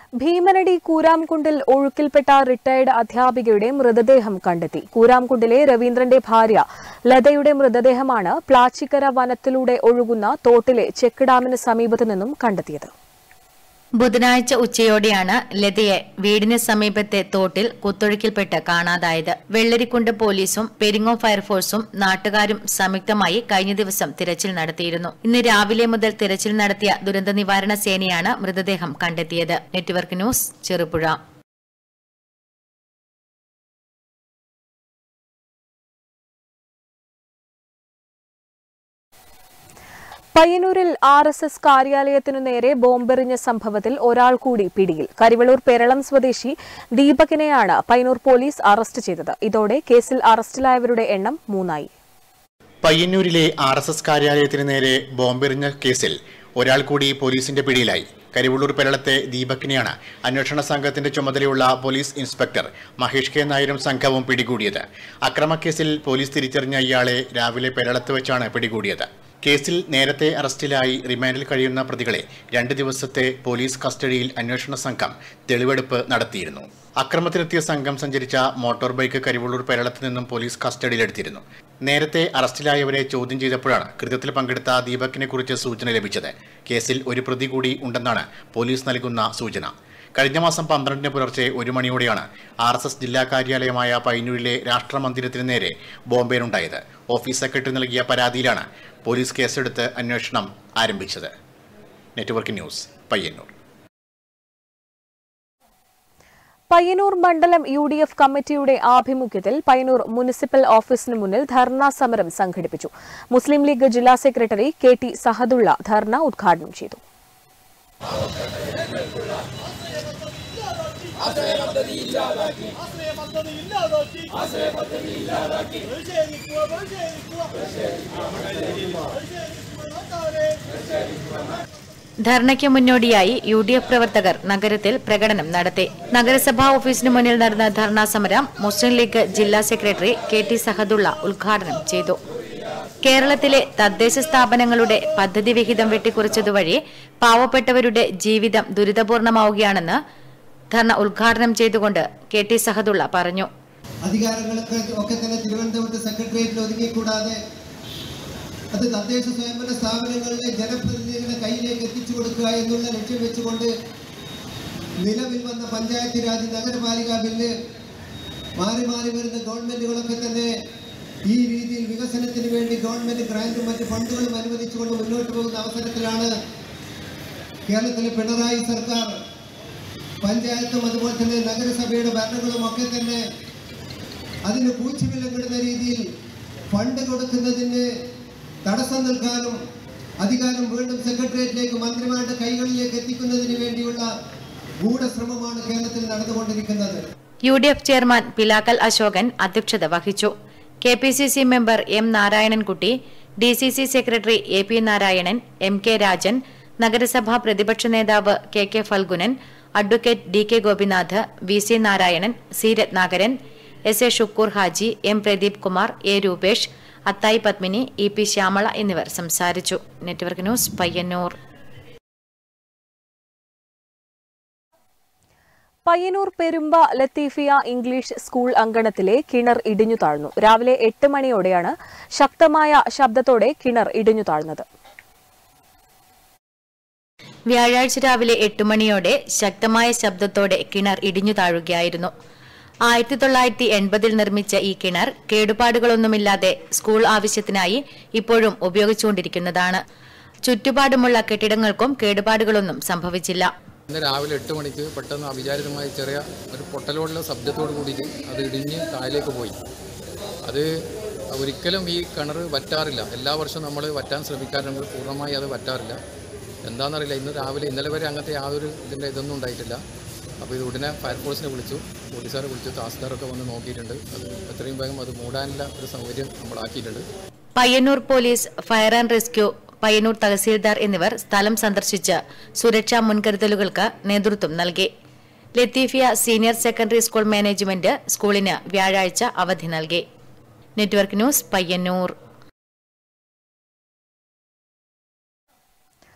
Bheemanadi കൂരാംകുണ്ടിൽ ഒഴുക്കിൽപ്പെട്ട retired അധ്യാപികയുടെ മൃതദേഹം കണ്ടെത്തി കൂരാംകുണ്ടിലെ രവീന്ദ്രന്റെ ഭാര്യ ലതയുടെ മൃതദേഹമാണ് പ്ലാച്ചിക്കര വനത്തിലൂടെ ഒഴുകുന്ന തോട്ടിലെ ചെക്ക് ഡാമിന് സമീപത്തു നിന്നും കണ്ടെത്തിയത് ബുധനാഴ്ച ഉച്ചയോടെയാണ് ലതയെ വീടിന് സമീപത്തെ തോട്ടിൽ കുത്തൊഴുക്കിൽപ്പെട്ട് കാണാതായത് വെള്ളരിക്കുണ്ട് പോലീസും പെരിങ്ങോ ഫയർഫോഴ്സും നാട്ടുകാരും സംയുക്തമായി കഴിഞ്ഞ ദിവസം തിരച്ചിൽ നടത്തിയിരുന്നു ഇന്ന് രാവിലെ മുതൽ തിരച്ചിൽ നടത്തിയ ദുരന്ത നിവാരണ സേനയാണ് മൃതദേഹം കണ്ടെത്തിയത് നെറ്റ്വർക്ക് ന്യൂസ് ചെറുപുഴ പയ്യന്നൂരിൽ ആർ എസ് എസ് കാര്യാലയത്തിനു നേരെ ബോംബെറിഞ്ഞ സംഭവത്തിൽ ഒരാൾ കൂടി പിടിയിൽ കരിവള്ളൂർ പെരളം സ്വദേശി ദീപകിനെയാണ് പയ്യന്നൂർ പോലീസ് അറസ്റ്റ് ചെയ്തത് ഇതോടെ കേസിൽ അറസ്റ്റിലായവരുടെ എണ്ണം മൂന്നായി പയ്യന്നൂരിലെ ആർ എസ് എസ് കാര്യാലയത്തിന് നേരെ ബോംബെറിഞ്ഞ കേസിൽ ഒരാൾ കൂടി പോലീസിന്റെ പിടിയിലായി കരിവള്ളൂർ പെരളത്തെ ദീപകിനെയാണ് അന്വേഷണ സംഘത്തിന്റെ ചുമതലയുള്ള പോലീസ് ഇൻസ്പെക്ടർ മഹേഷ് കെ നായരും സംഘവും പിടികൂടിയത് അക്രമക്കേസിൽ പോലീസ് തിരിച്ചറിഞ്ഞ ഇയാളെ രാവിലെ പെരളത്ത് വെച്ചാണ് പിടികൂടിയത് കേസിൽ നേരത്തെ അറസ്റ്റിലായി റിമാൻഡിൽ കഴിയുന്ന പ്രതികളെ രണ്ട് ദിവസത്തെ പോലീസ് കസ്റ്റഡിയിൽ അന്വേഷണ സംഘം തെളിവെടുപ്പ് നടത്തിയിരുന്നു അക്രമത്തിനെത്തിയ സംഘം സഞ്ചരിച്ച മോട്ടോർ ബൈക്ക് കരിവള്ളൂർ പെരളത്ത് നിന്നും പോലീസ് കസ്റ്റഡിയിലെടുത്തിരുന്നു നേരത്തെ അറസ്റ്റിലായവരെ ചോദ്യം ചെയ്തപ്പോഴാണ് കൃത്യത്തിൽ പങ്കെടുത്ത ദീപകിനെ കുറിച്ച് സൂചന ലഭിച്ചത് കേസിൽ ഒരു പ്രതി കൂടി ഉണ്ടെന്നാണ് പോലീസ് നൽകുന്ന സൂചന കഴിഞ്ഞ മാസം പന്ത്രണ്ടിന് പുലർച്ചെ ഒരു മണിയോടെയാണ് ആർ എസ് എസ് ജില്ലാ കാര്യാലയമായ പയ്യന്നൂരിലെ രാഷ്ട്രമന്ദിരത്തിന് നേരെ ബോംബേറുണ്ടായത് ഓഫീസ് സെക്രട്ടറി നൽകിയ പരാതിയിലാണ് പോലീസ് കേസെടുത്ത് അന്വേഷണം ആരംഭിച്ചത് നെറ്റ്വർക്ക് ന്യൂസ് പയ്യന്നൂർ പയ്യന്നൂർ മണ്ഡലം യു ഡി എഫ് കമ്മിറ്റിയുടെ ആഭിമുഖ്യത്തിൽ പയ്യന്നൂർ മുനിസിപ്പൽ ഓഫീസിന് മുന്നിൽ ധർണാ സമരം സംഘടിപ്പിച്ചു മുസ്ലിം ലീഗ് ജില്ലാ secretary K T Sahadulla dharna ഉദ്ഘാടനം ചെയ്തു ധർണയ്ക്ക് മുന്നോടിയായി യു ഡി എഫ് പ്രവർത്തകർ നഗരത്തിൽ പ്രകടനം നടത്തി നഗരസഭാ ഓഫീസിന് മുന്നിൽ നടന്ന ധർണാ സമരം മുസ്ലിം ലീഗ് ജില്ലാ സെക്രട്ടറി കെ ടി സഹദുള്ള ഉദ്ഘാടനം ചെയ്തു കേരളത്തിലെ തദ്ദേശ സ്ഥാപനങ്ങളുടെ പദ്ധതി വിഹിതം വെട്ടിക്കുറച്ചതുവഴി പാവപ്പെട്ടവരുടെ ജീവിതം ദുരിതപൂർണമാവുകയാണെന്ന് ധർണ ഉദ്ഘാടനം ചെയ്തുകൊണ്ട് കെ ടി സഹദുള്ള പറഞ്ഞു അധികാരങ്ങളൊക്കെ ഒക്കെ തന്നെ തിരുവനന്തപുരത്ത് സെക്രട്ടേറിയറ്റിൽ ഒതുങ്ങിക്കൂടാതെ അത് തദ്ദേശ സ്വയംഭരണ സ്ഥാപനങ്ങളിലെ ജനപ്രതിനിധികളുടെ കയ്യിലേക്ക് എത്തിച്ചു കൊടുക്കുക എന്നുള്ള ലക്ഷ്യം വെച്ചുകൊണ്ട് നിലവിൽ വന്ന പഞ്ചായത്ത് രാജ് നഗരപാലിക ബില്ല് മാറി മാറി വരുന്ന ഗവൺമെന്റുകളൊക്കെ തന്നെ ഈ രീതിയിൽ വികസനത്തിന് വേണ്ടി ഗവൺമെന്റ് ഗ്രാന്റും മറ്റ് ഫണ്ടുകളും അനുവദിച്ചുകൊണ്ട് മുന്നോട്ട് പോകുന്ന അവസരത്തിലാണ് കേരളത്തിലെ പിണറായി സർക്കാർ പഞ്ചായത്തും അതുപോലെ തന്നെ നഗരസഭയുടെ ഭരണങ്ങളും ഒക്കെ തന്നെ അതിന് പൂച്ചുവില്ലപ്പെടുന്ന രീതിയിൽ ഫണ്ട് കൊടുക്കുന്നതിന് തടസ്സം നിൽക്കാനും അധികാരം വീണ്ടും സെക്രട്ടേറിയറ്റിലേക്ക് മന്ത്രിമാരുടെ കൈകളിലേക്ക് എത്തിക്കുന്നതിന് വേണ്ടിയുള്ള ഗൂഢശ്രമമാണ് കേരളത്തിൽ നടന്നുകൊണ്ടിരിക്കുന്നത് U D F chairman Pilakkal Ashokan അധ്യക്ഷത വഹിച്ചു K P C C member M Narayanankutty D C C secretary A P Narayanan M K Rajan നഗരസഭാ പ്രതിപക്ഷ നേതാവ് K K Phalgunan advocate D K Gopinath V C Narayanan C Ratnakaran S A Shukkur Haji M Pradeep Kumar A Rupesh Athayi Padmini E P Shyamala എന്നിവർ സംസാരിച്ചു network news Payyanur Payyanur Perumba Latheefiya English school അങ്കണത്തിലെ കിണർ ഇടിഞ്ഞു താഴ്ന്നു രാവിലെ എട്ട് മണിയോടെയാണ് ശക്തമായ ശബ്ദത്തോടെ കിണർ ഇടിഞ്ഞു താഴ്ന്നത് വ്യാഴാഴ്ച രാവിലെ എട്ട് മണിയോടെ ശക്തമായ ശബ്ദത്തോടെ കിണർ ഇടിഞ്ഞു താഴുകയായിരുന്നു ആയിരത്തി തൊള്ളായിരത്തി എൺപതിൽ നിർമ്മിച്ച ഈ കിണർ കേടുപാടുകളൊന്നുമില്ലാതെ സ്കൂൾ ആവശ്യത്തിനായി ഇപ്പോഴും ഉപയോഗിച്ചുകൊണ്ടിരിക്കുന്നതാണ് ചുറ്റുപാടുമുള്ള കെട്ടിടങ്ങൾക്കും കേടുപാടുകളൊന്നും സംഭവിച്ചില്ല ഇന്ന് രാവിലെ എട്ട് മണിക്ക് പെട്ടെന്ന് അവിചാരിതമായ ചെറിയ ഒരു പൊട്ടലോടുള്ള ശബ്ദത്തോട് കൂടിയിട്ട് അത് ഇടിഞ്ഞ് താഴേക്ക് പോയി അത് ഒരിക്കലും ഈ കിണർ വറ്റാറില്ല എല്ലാ വർഷവും നമ്മൾ വറ്റാൻ ശ്രമിക്കാറുണ്ട് പൂർണ്ണമായി അത് വറ്റാറില്ല എന്താണെന്നറിയില്ല ഇന്ന് രാവിലെ ഇന്നലെ വരെ അങ്ങനത്തെ യാതൊരു ഇതിൻ്റെ ഇതൊന്നും ഉണ്ടായിട്ടില്ല അപ്പോൾ ഇത് ഉടനെ ഫയർഫോഴ്സിനെ വിളിച്ചു പോലീസുകാരെ വിളിച്ചു തഹസിൽദാരൊക്കെ വന്ന് നോക്കിയിട്ടുണ്ട് അത് എത്രയും വേഗം അത് മൂടാനുള്ള ഒരു സൗകര്യം നമ്മളാക്കിയിട്ടുണ്ട് Payyanur police fire and rescue Payyanur tahsildar എന്നിവർ സ്ഥലം സന്ദർശിച്ച് സുരക്ഷാ മുൻകരുതലുകൾക്ക് നേതൃത്വം നൽകി Latheefiya senior secondary school management സ്കൂളിന് വ്യാഴാഴ്ച അവധി നൽകി നെറ്റ്വർക്ക് ന്യൂസ് പയ്യന്നൂർ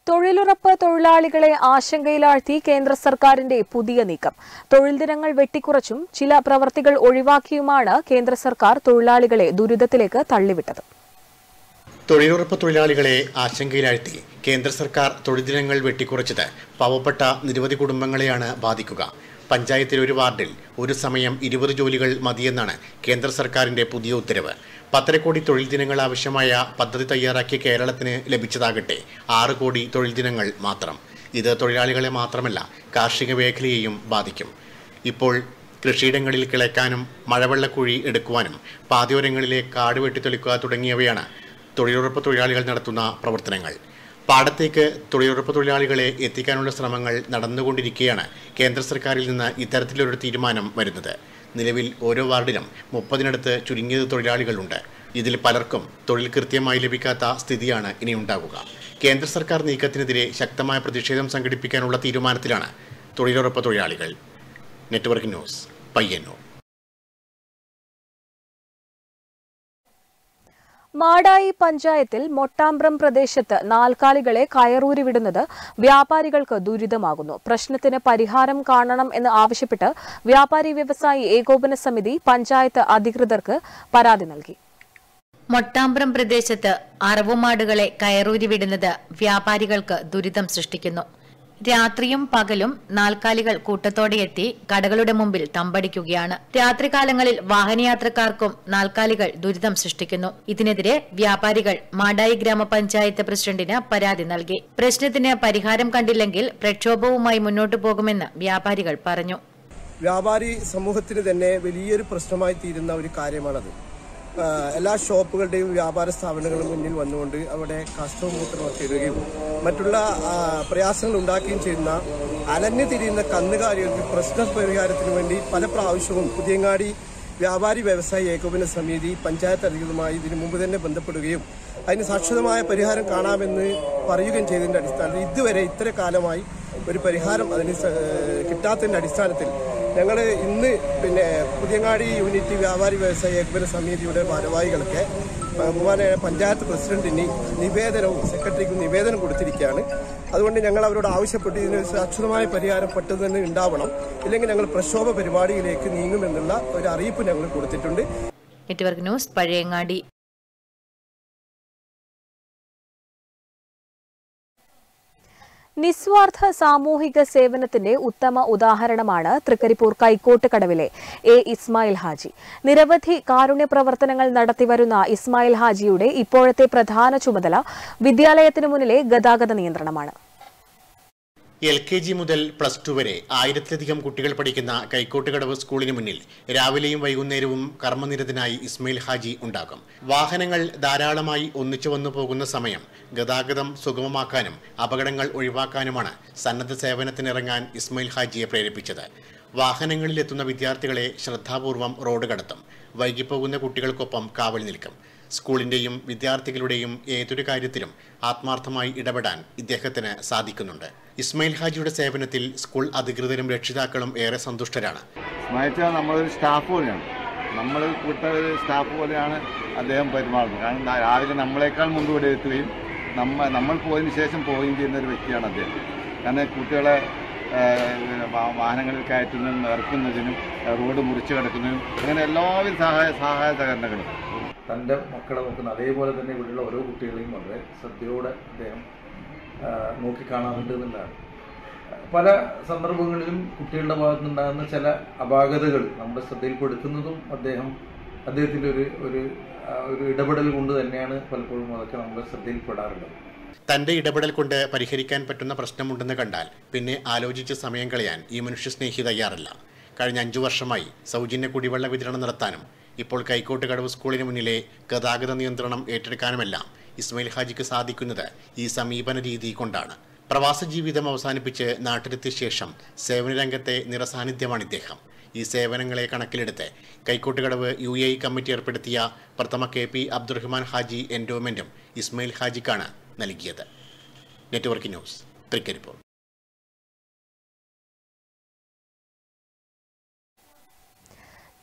തൊഴിലുറപ്പ് തൊഴിലാളികളെ ആശങ്കയിലാഴ്ത്തി കേന്ദ്ര സർക്കാരിന്റെ പുതിയ നീക്കം തൊഴിൽ ദിനങ്ങൾ വെട്ടിക്കുറച്ചും ചില പ്രവർത്തികൾ ഒഴിവാക്കിയുമാണ് കേന്ദ്ര സർക്കാർ തൊഴിലാളികളെ ദുരിതത്തിലേക്ക് തള്ളിവിട്ടത് തൊഴിലുറപ്പ് തൊഴിലാളികളെ ആശങ്കയിലാഴ്ത്തി കേന്ദ്ര സർക്കാർ തൊഴിൽ ദിനങ്ങൾ വെട്ടിക്കുറച്ചത് പാവപ്പെട്ട നിരവധി കുടുംബങ്ങളെയാണ് ബാധിക്കുക പഞ്ചായത്തിലെ ഒരു വാർഡിൽ ഒരു സമയം ഇരുപത് ജോലികൾ മതിയെന്നാണ് കേന്ദ്ര സർക്കാരിന്റെ പുതിയ ഉത്തരവ് പത്തര കോടി തൊഴിൽ ദിനങ്ങൾ ആവശ്യമായ പദ്ധതി തയ്യാറാക്കിയ കേരളത്തിന് ലഭിച്ചതാകട്ടെ ആറ് കോടി തൊഴിൽ ദിനങ്ങൾ മാത്രം ഇത് തൊഴിലാളികളെ മാത്രമല്ല കാർഷിക മേഖലയെയും ബാധിക്കും ഇപ്പോൾ കൃഷിയിടങ്ങളിൽ കിളയ്ക്കാനും മഴവെള്ളക്കുഴി എടുക്കുവാനും പാതയോരങ്ങളിലെ കാട് വെട്ടിത്തെളിക്കുക തുടങ്ങിയവയാണ് തൊഴിലുറപ്പ് തൊഴിലാളികൾ നടത്തുന്ന പ്രവർത്തനങ്ങൾ പാടത്തേക്ക് തൊഴിലുറപ്പ് തൊഴിലാളികളെ എത്തിക്കാനുള്ള ശ്രമങ്ങൾ നടന്നുകൊണ്ടിരിക്കെയാണ് കേന്ദ്ര സർക്കാരിൽ നിന്ന് ഇത്തരത്തിലൊരു തീരുമാനം വരുന്നത് നിലവിൽ ഓരോ വാർഡിലും മുപ്പതിനടുത്ത് ചുരുങ്ങിയത് തൊഴിലാളികളുണ്ട് ഇതിൽ പലർക്കും തൊഴിൽ കൃത്യമായി ലഭിക്കാത്ത സ്ഥിതിയാണ് ഇനി ഉണ്ടാകുക കേന്ദ്ര സർക്കാർ നീക്കത്തിനെതിരെ ശക്തമായ പ്രതിഷേധം സംഘടിപ്പിക്കാനുള്ള തീരുമാനത്തിലാണ് തൊഴിലുറപ്പ് തൊഴിലാളികൾ നെറ്റ്വർക്ക് ന്യൂസ് പയ്യന്നൂർ മാടായി പഞ്ചായത്തിൽ മൊട്ടാമ്പ്രം പ്രദേശത്ത് നാൽക്കാലികളെ കയറൂരി വിടുന്നത് വ്യാപാരികൾക്ക് ദുരിതമാകുന്നു പ്രശ്നത്തിന് പരിഹാരം കാണണം എന്ന് ആവശ്യപ്പെട്ട് വ്യാപാരി വ്യവസായി ഏകോപന സമിതി പഞ്ചായത്ത് അധികൃതർക്ക് പരാതി നൽകി മൊട്ടാമ്പ്രം പ്രദേശത്ത് അറവുമാടുകളെ കയറൂരി വിടുന്നത് വ്യാപാരികൾക്ക് ദുരിതം സൃഷ്ടിക്കുന്നു രാത്രിയും പകലും നാൽക്കാലികൾ കൂട്ടത്തോടെ എത്തി കടകളുടെ മുമ്പിൽ തമ്പടിക്കുകയാണ് രാത്രികാലങ്ങളിൽ വാഹനയാത്രക്കാർക്കും നാൽക്കാലികൾ ദുരിതം സൃഷ്ടിക്കുന്നു ഇതിനെതിരെ വ്യാപാരികൾ മാടായി ഗ്രാമപഞ്ചായത്ത് പ്രസിഡന്റിന് പരാതി നൽകി പ്രശ്നത്തിന് പരിഹാരം കണ്ടില്ലെങ്കിൽ പ്രക്ഷോഭവുമായി മുന്നോട്ടു പോകുമെന്ന് വ്യാപാരികൾ പറഞ്ഞു വ്യാപാരി സമൂഹത്തിന് തന്നെ വലിയൊരു പ്രശ്നമായി തീരുന്ന ഒരു കാര്യമാണത് ആ, എല്ലാ ഷോപ്പുകളുടെയും വ്യാപാര സ്ഥാപനങ്ങളും മുന്നിൽ വന്നുകൊണ്ട് അവിടെ കഷ്ടവും മൂത്രമൊക്കെ ഇടുകയും മറ്റുള്ള ആ, പ്രയാസങ്ങൾ ഉണ്ടാക്കുകയും ചെയ്യുന്ന അലഞ്ഞു തിരിയുന്ന കന്നുകാലികൾക്ക് പ്രശ്ന പരിഹാരത്തിന് വേണ്ടി പല പ്രാവശ്യവും പുതിയങ്ങാടി വ്യാപാരി വ്യവസായി ഏകോപന സമിതി പഞ്ചായത്ത് അധികൃതമായി ഇതിനു മുമ്പ് തന്നെ ബന്ധപ്പെടുകയും അതിന് സാക്ഷരമായ പരിഹാരം കാണാമെന്ന് പറയുകയും ചെയ്തതിന്റെ അടിസ്ഥാനത്തിൽ ഇതുവരെ ഇത്ര കാലമായി ഒരു പരിഹാരം അതിന് സ- കിട്ടാത്തതിന്റെ അടിസ്ഥാനത്തിൽ ഞങ്ങൾ ഇന്ന് പിന്നെ പുതിയങ്ങാടി യൂണിറ്റ് വ്യാപാരി വ്യവസായ ഏകോപന സമിതിയുടെ ഭാരവാഹികൾക്ക് ബഹുമാന പഞ്ചായത്ത് പ്രസിഡന്റിന് നിവേദനവും സെക്രട്ടറിക്കും നിവേദനം കൊടുത്തിരിക്കുകയാണ് അതുകൊണ്ട് ഞങ്ങൾ അവരോട് ആവശ്യപ്പെട്ടു ഇതിന് ശാശ്വതമായ പരിഹാരം പെട്ടെന്ന് തന്നെ ഉണ്ടാവണം ഇല്ലെങ്കിൽ ഞങ്ങൾ പ്രക്ഷോഭ പരിപാടിയിലേക്ക് നീങ്ങുമെന്നുള്ള ഒരു അറിയിപ്പ് ഞങ്ങൾ കൊടുത്തിട്ടുണ്ട് നെറ്റ്വർക്ക് ന്യൂസ് പഴയങ്ങാടി നിസ്വാർത്ഥ സാമൂഹിക സേവനത്തിന്റെ ഉത്തമ ഉദാഹരണമാണ് തൃക്കരിപ്പൂർ കൈക്കോട്ട് കടവിലെ എ ഇസ്മായിൽ ഹാജി നിരവധി കാരുണ്യ പ്രവർത്തനങ്ങൾ നടത്തിവരുന്ന ഇസ്മായിൽ ഹാജിയുടെ ഇപ്പോഴത്തെ പ്രധാന ചുമതല വിദ്യാലയത്തിനു മുന്നിലെ ഗതാഗത നിയന്ത്രണമാണ് എൽ കെ ജി മുതൽ പ്ലസ് ടു വരെ ആയിരത്തിലധികം കുട്ടികൾ പഠിക്കുന്ന കൈക്കോട്ടുകടവ് സ്കൂളിന് മുന്നിൽ രാവിലെയും വൈകുന്നേരവും കർമ്മനിരതനായി ഇസ്മയിൽ ഹാജി ഉണ്ടാകും വാഹനങ്ങൾ ധാരാളമായി ഒന്നിച്ചു വന്നു പോകുന്ന സമയം ഗതാഗതം സുഗമമാക്കാനും അപകടങ്ങൾ ഒഴിവാക്കാനുമാണ് സന്നദ്ധ സേവനത്തിനിറങ്ങാൻ ഇസ്മയിൽ ഹാജിയെ പ്രേരിപ്പിച്ചത് വാഹനങ്ങളിൽ എത്തുന്ന വിദ്യാർത്ഥികളെ ശ്രദ്ധാപൂർവം റോഡ് കടത്തും വൈകിപ്പോകുന്ന കുട്ടികൾക്കൊപ്പം കാവൽ നിൽക്കും സ്കൂളിന്റെയും വിദ്യാർത്ഥികളുടെയും ഏതൊരു കാര്യത്തിലും ആത്മാർത്ഥമായി ഇടപെടാൻ ഇദ്ദേഹത്തിന് സാധിക്കുന്നുണ്ട് ഇസ്മയിൽ ഹാജിയുടെ സേവനത്തിൽ സ്കൂൾ അധികൃതരും രക്ഷിതാക്കളും ഏറെ സന്തുഷ്ടരാണ് സ്മരിച്ചാൽ നമ്മളൊരു സ്റ്റാഫ് പോലെയാണ് നമ്മൾ കൂട്ട ഒരു സ്റ്റാഫ് പോലെയാണ് അദ്ദേഹം പെരുമാറുന്നത് കാരണം ദാ- രാവിലെ നമ്മളെക്കാൾ മുമ്പ് ഇവിടെ എത്തുകയും നമ്മ നമ്മൾ പോയതിന് ശേഷം പോവുകയും ചെയ്യുന്ന ഒരു വ്യക്തിയാണ് അദ്ദേഹം കാരണം കുട്ടികളെ ആ, വാ- വാഹനങ്ങളിൽ കയറ്റുന്നതിനും ഇറക്കുന്നതിനും ആ, റോഡ് മുറിച്ച് കിടക്കുന്നതിനും അങ്ങനെ എല്ലാവിധ സഹായ സഹായ സഹകരണങ്ങളും തൻ്റെ മക്കളെ നോക്കുന്ന അതേപോലെ തന്നെ ഇവിടെയുള്ള ഓരോ കുട്ടികളെയും വളരെ ശ്രദ്ധയോടെ അദ്ദേഹം ആ, നോക്കിക്കാണാറുണ്ട് എന്നുള്ളതാണ് പല സന്ദർഭങ്ങളിലും കുട്ടികളുടെ ഭാഗത്തുനിന്നുണ്ടാകുന്ന ചില അപാകതകൾ നമ്മുടെ ശ്രദ്ധയിൽപ്പെടുത്തുന്നതും അദ്ദേഹം അദ്ദേഹത്തിൻ്റെ ഒരു ഒരു ആ, ഒരു ഇടപെടൽ കൊണ്ട് തന്നെയാണ് പലപ്പോഴും അതൊക്കെ നമ്മുടെ ശ്രദ്ധയിൽപ്പെടാറുള്ളത് തന്റെ ഇടപെടൽ കൊണ്ട് പരിഹരിക്കാൻ പറ്റുന്ന പ്രശ്നമുണ്ടെന്ന് കണ്ടാൽ പിന്നെ ആലോചിച്ച് സമയം കളയാൻ ഈ മനുഷ്യസ്നേഹി തയ്യാറല്ല കഴിഞ്ഞ അഞ്ചു വർഷമായി സൗജന്യ കുടിവെള്ള വിതരണം നടത്താനും ഇപ്പോൾ കൈക്കോട്ട് കടവ് സ്കൂളിന് മുന്നിലെ ഗതാഗത നിയന്ത്രണം ഏറ്റെടുക്കാനുമെല്ലാം ഇസ്മയിൽ ഹാജിക്ക് സാധിക്കുന്നത് ഈ സമീപന രീതി കൊണ്ടാണ് പ്രവാസ ജീവിതം അവസാനിപ്പിച്ച് നാട്ടിലെത്തിയ ശേഷം സേവനരംഗത്തെ നിറസാന്നിധ്യമാണ് ഇദ്ദേഹം ഈ സേവനങ്ങളെ കണക്കിലെടുത്ത് കൈക്കോട്ടുകടവ് യു എ കമ്മിറ്റി ഏർപ്പെടുത്തിയ പ്രഥമ കെ പി അബ്ദുറഹ്മാൻ ഹാജി എൻഡോമെന്റും ഇസ്മയിൽ ഹാജിക്കാണ് നൽകിയത് നെറ്റ്വർക്ക് ന്യൂസ് തൃക്കരിപ്പൂർ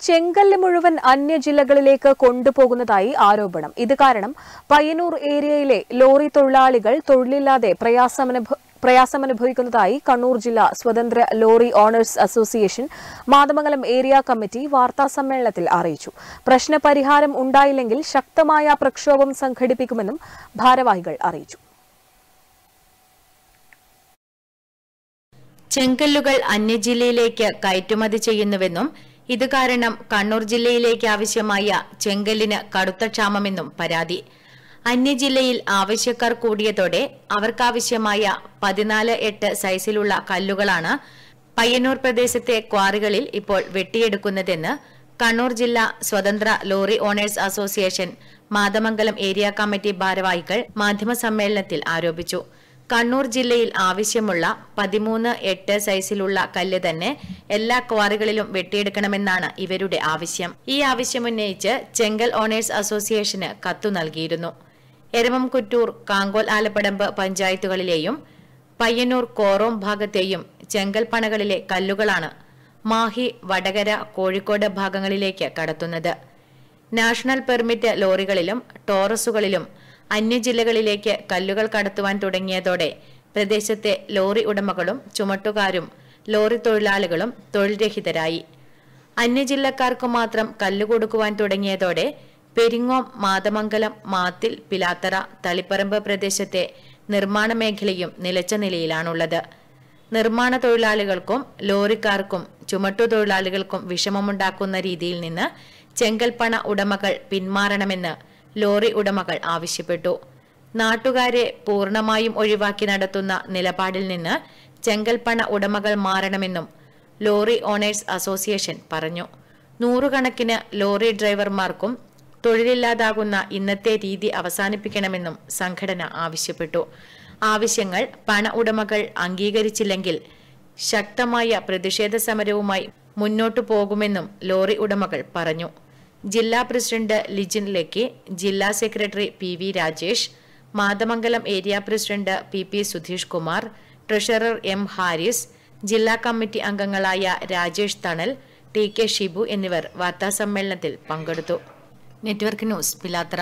ചെങ്കല്ല് മുഴുവൻ അന്യ ജില്ലകളിലേക്ക് കൊണ്ടുപോകുന്നതായി ആരോപണം ഇത് കാരണം പയ്യന്നൂർ ഏരിയയിലെ ലോറി തൊഴിലാളികൾ തൊഴിലില്ലാതെ പ്രയാസമനുഭ പ്രയാസമനുഭവിക്കുന്നതായി കണ്ണൂർ ജില്ലാ സ്വതന്ത്ര lorry owners association Mathamangalam area committee വാർത്താസമ്മേളനത്തിൽ അറിയിച്ചു പ്രശ്നപരിഹാരം ഉണ്ടായില്ലെങ്കിൽ ശക്തമായ പ്രക്ഷോഭം സംഘടിപ്പിക്കുമെന്നും ഭാരവാഹികൾ അറിയിച്ചു ചെങ്കല്ലുകൾ അന്യജില്ലയിലേക്ക് കയറ്റുമതി ചെയ്യുന്നുവെന്നും ഇത് കാരണം കണ്ണൂർ ജില്ലയിലേക്ക് ആവശ്യമായ ചെങ്കല്ലിന് കടുത്ത ക്ഷാമമെന്നും പരാതി അന്യജില്ലയിൽ ആവശ്യക്കാർ കൂടിയതോടെ അവർക്കാവശ്യമായ പതിനാല് എട്ട് സൈസിലുള്ള കല്ലുകളാണ് പയ്യന്നൂർ പ്രദേശത്തെ ക്വാറികളിൽ ഇപ്പോൾ വെട്ടിയെടുക്കുന്നതെന്ന് കണ്ണൂർ ജില്ലാ സ്വതന്ത്ര lorry owners association Mathamangalam area committee ഭാരവാഹികൾ മാധ്യമസമ്മേളനത്തിൽ ആരോപിച്ചു കണ്ണൂർ ജില്ലയിൽ ആവശ്യമുള്ള പതിമൂന്ന് എട്ട് സൈസിലുള്ള കല്ല് തന്നെ എല്ലാ ക്വാറികളിലും വെട്ടിയെടുക്കണമെന്നാണ് ഇവരുടെ ആവശ്യം ഈ ആവശ്യമുന്നയിച്ച് ചെങ്കൽ ഓണേഴ്സ് അസോസിയേഷന് കത്തു നൽകിയിരുന്നു എരമംകുറ്റൂർ കാങ്കോൽ ആലപ്പടമ്പ് പഞ്ചായത്തുകളിലെയും പയ്യന്നൂർ കോറോം ഭാഗത്തെയും ചെങ്കൽ പണകളിലെ കല്ലുകളാണ് മാഹി വടകര കോഴിക്കോട് ഭാഗങ്ങളിലേക്ക് കടത്തുന്നത് നാഷണൽ പെർമിറ്റ് ലോറികളിലും ടോറസുകളിലും അന്യജില്ലകളിലേക്ക് കല്ലുകൾ കടത്തുവാൻ തുടങ്ങിയതോടെ പ്രദേശത്തെ ലോറി ഉടമകളും ചുമട്ടുകാരും ലോറി തൊഴിലാളികളും തൊഴിൽ രഹിതരായി അന്യജില്ലക്കാർക്ക് മാത്രം കല്ല് കൊടുക്കുവാൻ തുടങ്ങിയതോടെ പെരിങ്ങോം മാതമംഗലം മാത്തിൽ പിലാത്തറ തളിപ്പറമ്പ് പ്രദേശത്തെ നിർമ്മാണ മേഖലയും നിലച്ച നിലയിലാണുള്ളത് നിർമ്മാണ തൊഴിലാളികൾക്കും ലോറിക്കാർക്കും ചുമട്ടുതൊഴിലാളികൾക്കും വിഷമമുണ്ടാക്കുന്ന രീതിയിൽ നിന്ന് ചെങ്കൽപ്പണ ഉടമകൾ പിന്മാറണമെന്ന് ലോറി ഉടമകൾ ആവശ്യപ്പെട്ടു നാട്ടുകാരെ പൂർണ്ണമായും ഒഴിവാക്കി നടത്തുന്ന നിലപാടിൽ നിന്ന് ചെങ്കൽപ്പണ ഉടമകൾ മാറണമെന്നും ലോറി ഓണേഴ്സ് അസോസിയേഷൻ പറഞ്ഞു നൂറുകണക്കിന് ലോറി ഡ്രൈവർമാർക്കും തൊഴിലില്ലാതാകുന്ന ഇന്നത്തെ രീതി അവസാനിപ്പിക്കണമെന്നും സംഘടന ആവശ്യപ്പെട്ടു ആവശ്യങ്ങൾ പണ ഉടമകൾ അംഗീകരിച്ചില്ലെങ്കിൽ ശക്തമായ പ്രതിഷേധ സമരവുമായി മുന്നോട്ടു പോകുമെന്നും ലോറി ഉടമകൾ പറഞ്ഞു ജില്ലാ പ്രസിഡന്റ് ലിജിൻ ലക്കി ജില്ലാ secretary P V Rajesh Mathamangalam area president P P Sudheesh Kumar treasurer M Haris ജില്ലാ കമ്മിറ്റി അംഗങ്ങളായ രാജേഷ് തണൽ ടി കെ ഷിബു എന്നിവർ വാർത്താസമ്മേളനത്തിൽ പങ്കെടുത്തു നെറ്റ്വർക്ക് ന്യൂസ് പിലാത്ര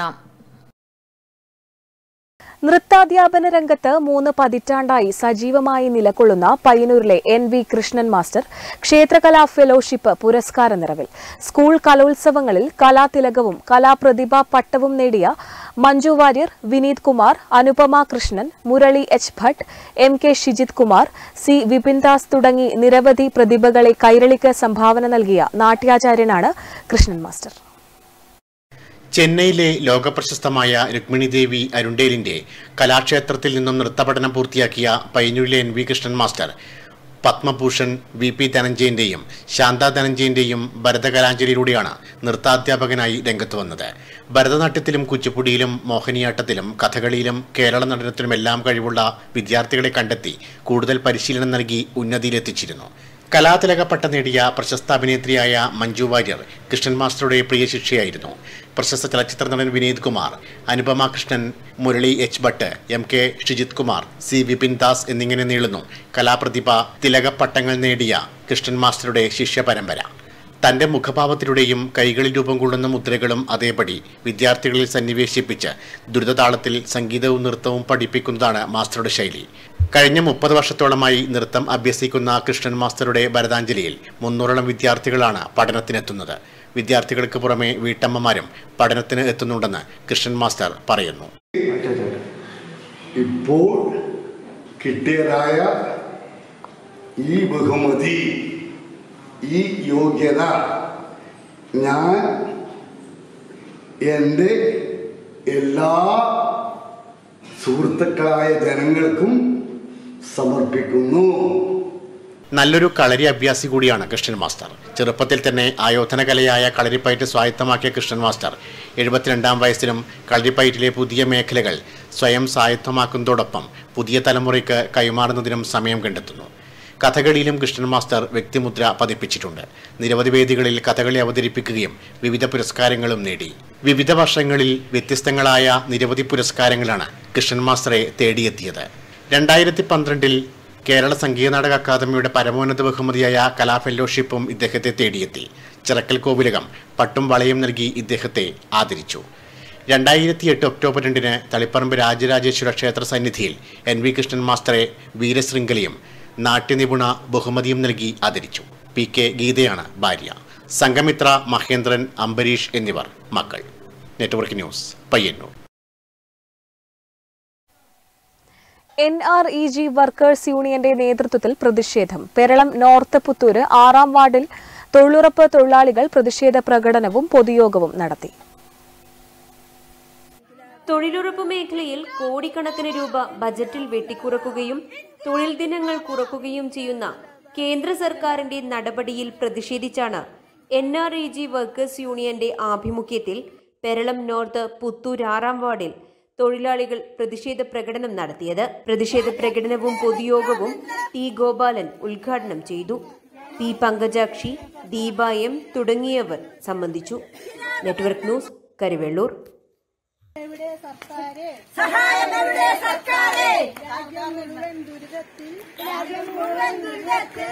നൃത്താധ്യാപന രംഗത്ത് മൂന്ന് പതിറ്റാണ്ടായി സജീവമായി നിലകൊള്ളുന്ന പയ്യന്നൂരിലെ എൻ വി കൃഷ്ണൻ മാസ്റ്റർ ക്ഷേത്രകലാ ഫെലോഷിപ്പ് പുരസ്കാര നിറവിൽ സ്കൂൾ കലോത്സവങ്ങളിൽ കലാതിലകവും കലാപ്രതിഭ പട്ടവും നേടിയ Manju Warrier Vineeth Kumar Anupama Krishnan Murali H Bhatt M K Shijith Kumar C Vipin Das തുടങ്ങി നിരവധി പ്രതിഭകളെ കൈരളിക്ക് സംഭാവന നൽകിയ നാട്യാചാര്യനാണ് കൃഷ്ണൻ മാസ്റ്റർ ചെന്നൈയിലെ ലോകപ്രശസ്തമായ രുക്മിണി ദേവി അരുണ്ടേലിന്റെ കലാക്ഷേത്രത്തിൽ നിന്നും നൃത്തപഠനം പൂർത്തിയാക്കിയ പയ്യന്നൂരിലെ N V Krishnan master Padma Bhushan V P ധനഞ്ജയന്റെയും ശാന്ത ധനഞ്ജയന്റെയും ഭരതകലാഞ്ജലിയിലൂടെയാണ് നൃത്താധ്യാപകനായി രംഗത്ത് വന്നത് ഭരതനാട്യത്തിലും കുച്ചിപ്പുടിയിലും മോഹിനിയാട്ടത്തിലും കഥകളിയിലും കേരള നടനത്തിലുമെല്ലാം കഴിവുള്ള വിദ്യാർത്ഥികളെ കണ്ടെത്തി കൂടുതൽ പരിശീലനം നൽകി ഉന്നതിയിലെത്തിച്ചിരുന്നു കലാതിലക പട്ടം നേടിയ പ്രശസ്ത അഭിനേത്രിയായ മഞ്ജു വാര്യർ കൃഷ്ണൻ മാസ്റ്ററുടെ പ്രിയ ശിക്ഷയായിരുന്നു പ്രശസ്ത ചലച്ചിത്ര നടൻ Vineeth Kumar Anupama Krishnan Murali H Bhatt M K Shijith Kumar C Vipin Das എന്നിങ്ങനെ നീളുന്നു കലാപ്രതിഭ തിലക പട്ടങ്ങൾ നേടിയ കൃഷ്ണൻ മാസ്റ്ററുടെ ശിഷ്യ പരമ്പര തന്റെ മുഖഭാവത്തിലൂടെയും കൈകളിൽ രൂപം കൊള്ളുന്ന മുദ്രകളും അതേപടി വിദ്യാർത്ഥികളിൽ സന്നിവേശിപ്പിച്ച് ദ്രുതതാളത്തിൽ സംഗീതവും നൃത്തവും പഠിപ്പിക്കുന്നതാണ് മാസ്റ്ററുടെ ശൈലി കഴിഞ്ഞ മുപ്പത് വർഷത്തോളമായി നൃത്തം അഭ്യസിക്കുന്ന കൃഷ്ണൻ മാസ്റ്ററുടെ ഭരതാഞ്ജലിയിൽ മുന്നൂറോളം വിദ്യാർത്ഥികളാണ് പഠനത്തിനെത്തുന്നത് വിദ്യാർത്ഥികൾക്ക് പുറമെ വീട്ടമ്മമാരും പഠനത്തിന് എത്തുന്നുണ്ടെന്ന് കൃഷ്ണൻ മാസ്റ്റർ പറയുന്നു ഇപ്പോൾ കിട്ടിയതായ ഈ ബഹുമതി ഈ യോഗ്യത ഞാൻ എൻ്റെ എല്ലാ സുഹൃത്തുക്കളായ ജനങ്ങൾക്കും സമർപ്പിക്കുന്നു നല്ലൊരു കളരി അഭ്യാസി കൂടിയാണ് കൃഷ്ണൻ മാസ്റ്റർ ചെറുപ്പത്തിൽ തന്നെ ആയോധന കലയായ കളരിപ്പയറ്റ് സ്വായത്തമാക്കിയ കൃഷ്ണൻ മാസ്റ്റർ എഴുപത്തിരണ്ടാം വയസ്സിലും കളരിപ്പയറ്റിലെ പുതിയ മേഖലകൾ സ്വയം സ്വായത്തമാക്കുന്നതോടൊപ്പം പുതിയ തലമുറയ്ക്ക് കൈമാറുന്നതിനും സമയം കണ്ടെത്തുന്നു കഥകളിയിലും കൃഷ്ണൻ മാസ്റ്റർ വ്യക്തിമുദ്ര പതിപ്പിച്ചിട്ടുണ്ട് നിരവധി വേദികളിൽ കഥകളി അവതരിപ്പിക്കുകയും വിവിധ പുരസ്കാരങ്ങളും നേടി വിവിധ വർഷങ്ങളിൽ വ്യത്യസ്തങ്ങളായ നിരവധി പുരസ്കാരങ്ങളാണ് കൃഷ്ണൻ മാസ്റ്ററെ തേടിയെത്തിയത് രണ്ടായിരത്തി പന്ത്രണ്ടിൽ കേരള സംഗീത നാടക അക്കാദമിയുടെ പരമോന്നത ബഹുമതിയായ കലാ ഫെലോഷിപ്പും ഇദ്ദേഹത്തെ തേടിയെത്തി ചിറക്കൽ കോവിലകം പട്ടും വളയും നൽകി ഇദ്ദേഹത്തെ ആദരിച്ചു രണ്ടായിരത്തി എട്ട് ഒക്ടോബർ രണ്ടിന് തളിപ്പറമ്പ് രാജരാജേശ്വര ക്ഷേത്ര സന്നിധിയിൽ എൻ വി കൃഷ്ണൻ മാസ്റ്ററെ വീരശൃംഖലയും നാട്യനിപുണ ബഹുമതിയും നൽകി ആദരിച്ചു പി കെ ഗീതയാണ് ഭാര്യ സംഘമിത്ര മഹേന്ദ്രൻ അംബരീഷ് എന്നിവർ മക്കൾ network news Payyanur N R E G workers യൂണിയന്റെ നേതൃത്വത്തിൽ പ്രതിഷേധം പെരളം നോർത്ത് പുത്തൂര് ആറാം വാർഡിൽ തൊഴിലുറപ്പ് തൊഴിലാളികൾ പ്രതിഷേധ പ്രകടനവും പൊതുയോഗവും നടത്തി തൊഴിലുറപ്പ് മേഖലയിൽ കോടിക്കണക്കിന് രൂപ ബജറ്റിൽ വെട്ടിക്കുറക്കുകയും തൊഴിൽ ദിനങ്ങൾ കുറക്കുകയും ചെയ്യുന്ന കേന്ദ്ര സർക്കാരിന്റെ നടപടിയിൽ പ്രതിഷേധിച്ചാണ് N R E G workers യൂണിയന്റെ ആഭിമുഖ്യത്തിൽ പെരളം നോർത്ത് പുത്തൂർ ആറാം വാർഡിൽ തൊഴിലാളികൾ പ്രതിഷേധ പ്രകടനം നടത്തിയത് പ്രതിഷേധ പ്രകടനവും പൊതുയോഗവും ടി ഗോപാലൻ ഉദ്ഘാടനം ചെയ്തു പി പങ്കജാക്ഷി ദീപ എം തുടങ്ങിയവർ സംബന്ധിച്ചു നെറ്റ്വർക്ക് ന്യൂസ് കരുവെള്ളൂർ സഹായം എവിടെ സർക്കാരെ രാജ്യം മുഴുവൻ ദുരിതത്തിൽ രാജ്യം മുഴുവൻ ദുരിതത്തിൽ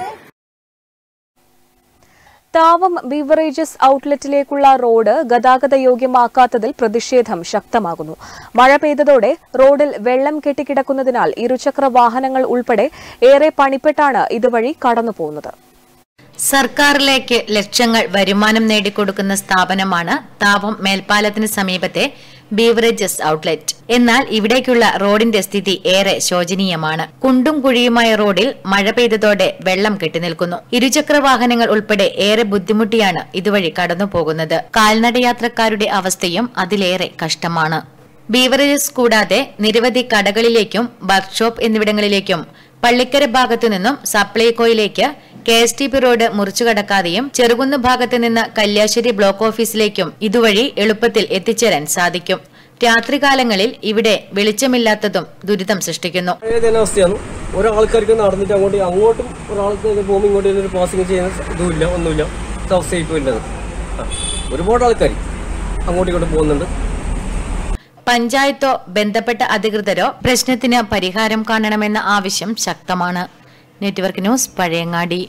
താവം ബീവറേജസ് ഔട്ട്ലെറ്റിലേക്കുള്ള റോഡ് ഗതാഗത യോഗ്യമാക്കാത്തതിൽ പ്രതിഷേധം ശക്തമാകുന്നു മഴ പെയ്തതോടെ റോഡിൽ വെള്ളം കെട്ടിക്കിടക്കുന്നതിനാൽ ഇരുചക്ര വാഹനങ്ങൾ ഉൾപ്പെടെ ഏറെ പണിപ്പെട്ടാണ് ഇതുവഴി കടന്നുപോകുന്നത് സർക്കാരിലേക്ക് ലക്ഷങ്ങൾ വരുമാനം നേടിക്കൊടുക്കുന്ന സ്ഥാപനമാണ് താപം മേൽപ്പാലത്തിന് സമീപത്തെ ബീവറേജസ് ഔട്ട്ലെറ്റ് എന്നാൽ ഇവിടേക്കുള്ള റോഡിന്റെ സ്ഥിതി ഏറെ ശോചനീയമാണ് കുണ്ടും കുഴിയുമായ റോഡിൽ മഴ പെയ്തതോടെ വെള്ളം കെട്ടിനിൽക്കുന്നു ഇരുചക്ര വാഹനങ്ങൾ ഉൾപ്പെടെ ഏറെ ബുദ്ധിമുട്ടിയാണ് ഇതുവഴി കടന്നുപോകുന്നത് കാൽനടയാത്രക്കാരുടെ അവസ്ഥയും അതിലേറെ കഷ്ടമാണ് ബീവറേജസ് കൂടാതെ നിരവധി കടകളിലേക്കും വർക്ക്ഷോപ്പ് എന്നിവിടങ്ങളിലേക്കും പള്ളിക്കര ഭാഗത്തു നിന്നും സപ്ലൈകോയിലേക്ക് K S T P road മുറിച്ചു കടക്കാതെയും ചെറുകുന്ന് ഭാഗത്ത് നിന്ന് കല്യാശ്ശേരി ബ്ലോക്ക് ഓഫീസിലേക്കും ഇതുവഴി എളുപ്പത്തിൽ എത്തിച്ചേരാൻ സാധിക്കും രാത്രികാലങ്ങളിൽ ഇവിടെ വെളിച്ചമില്ലാത്തതും ദുരിതം സൃഷ്ടിക്കുന്നു അവസ്ഥയാണ് ഓരോ ആൾക്കാർക്ക് നടന്നിട്ട് അങ്ങോട്ട് അങ്ങോട്ടും ഒരാൾക്ക് പോകുമ്പോൾ ഇങ്ങോട്ട് ഒരു പാസിംഗ് ചെയ്യുന്ന ഇതുമില്ല ഒന്നുമില്ല അവസ്ഥ ഇപ്പോൾ ഉള്ളത് ആ, ഒരുപാട് ആൾക്കാർ അങ്ങോട്ടും ഇങ്ങോട്ടും പോകുന്നുണ്ട് പഞ്ചായത്തോ ബന്ധപ്പെട്ട അധികൃതരോ പ്രശ്നത്തിന് പരിഹാരം കാണണമെന്ന ആവശ്യം ശക്തമാണ് നെറ്റ്വർക്ക് ന്യൂസ് പഴയങ്ങാടി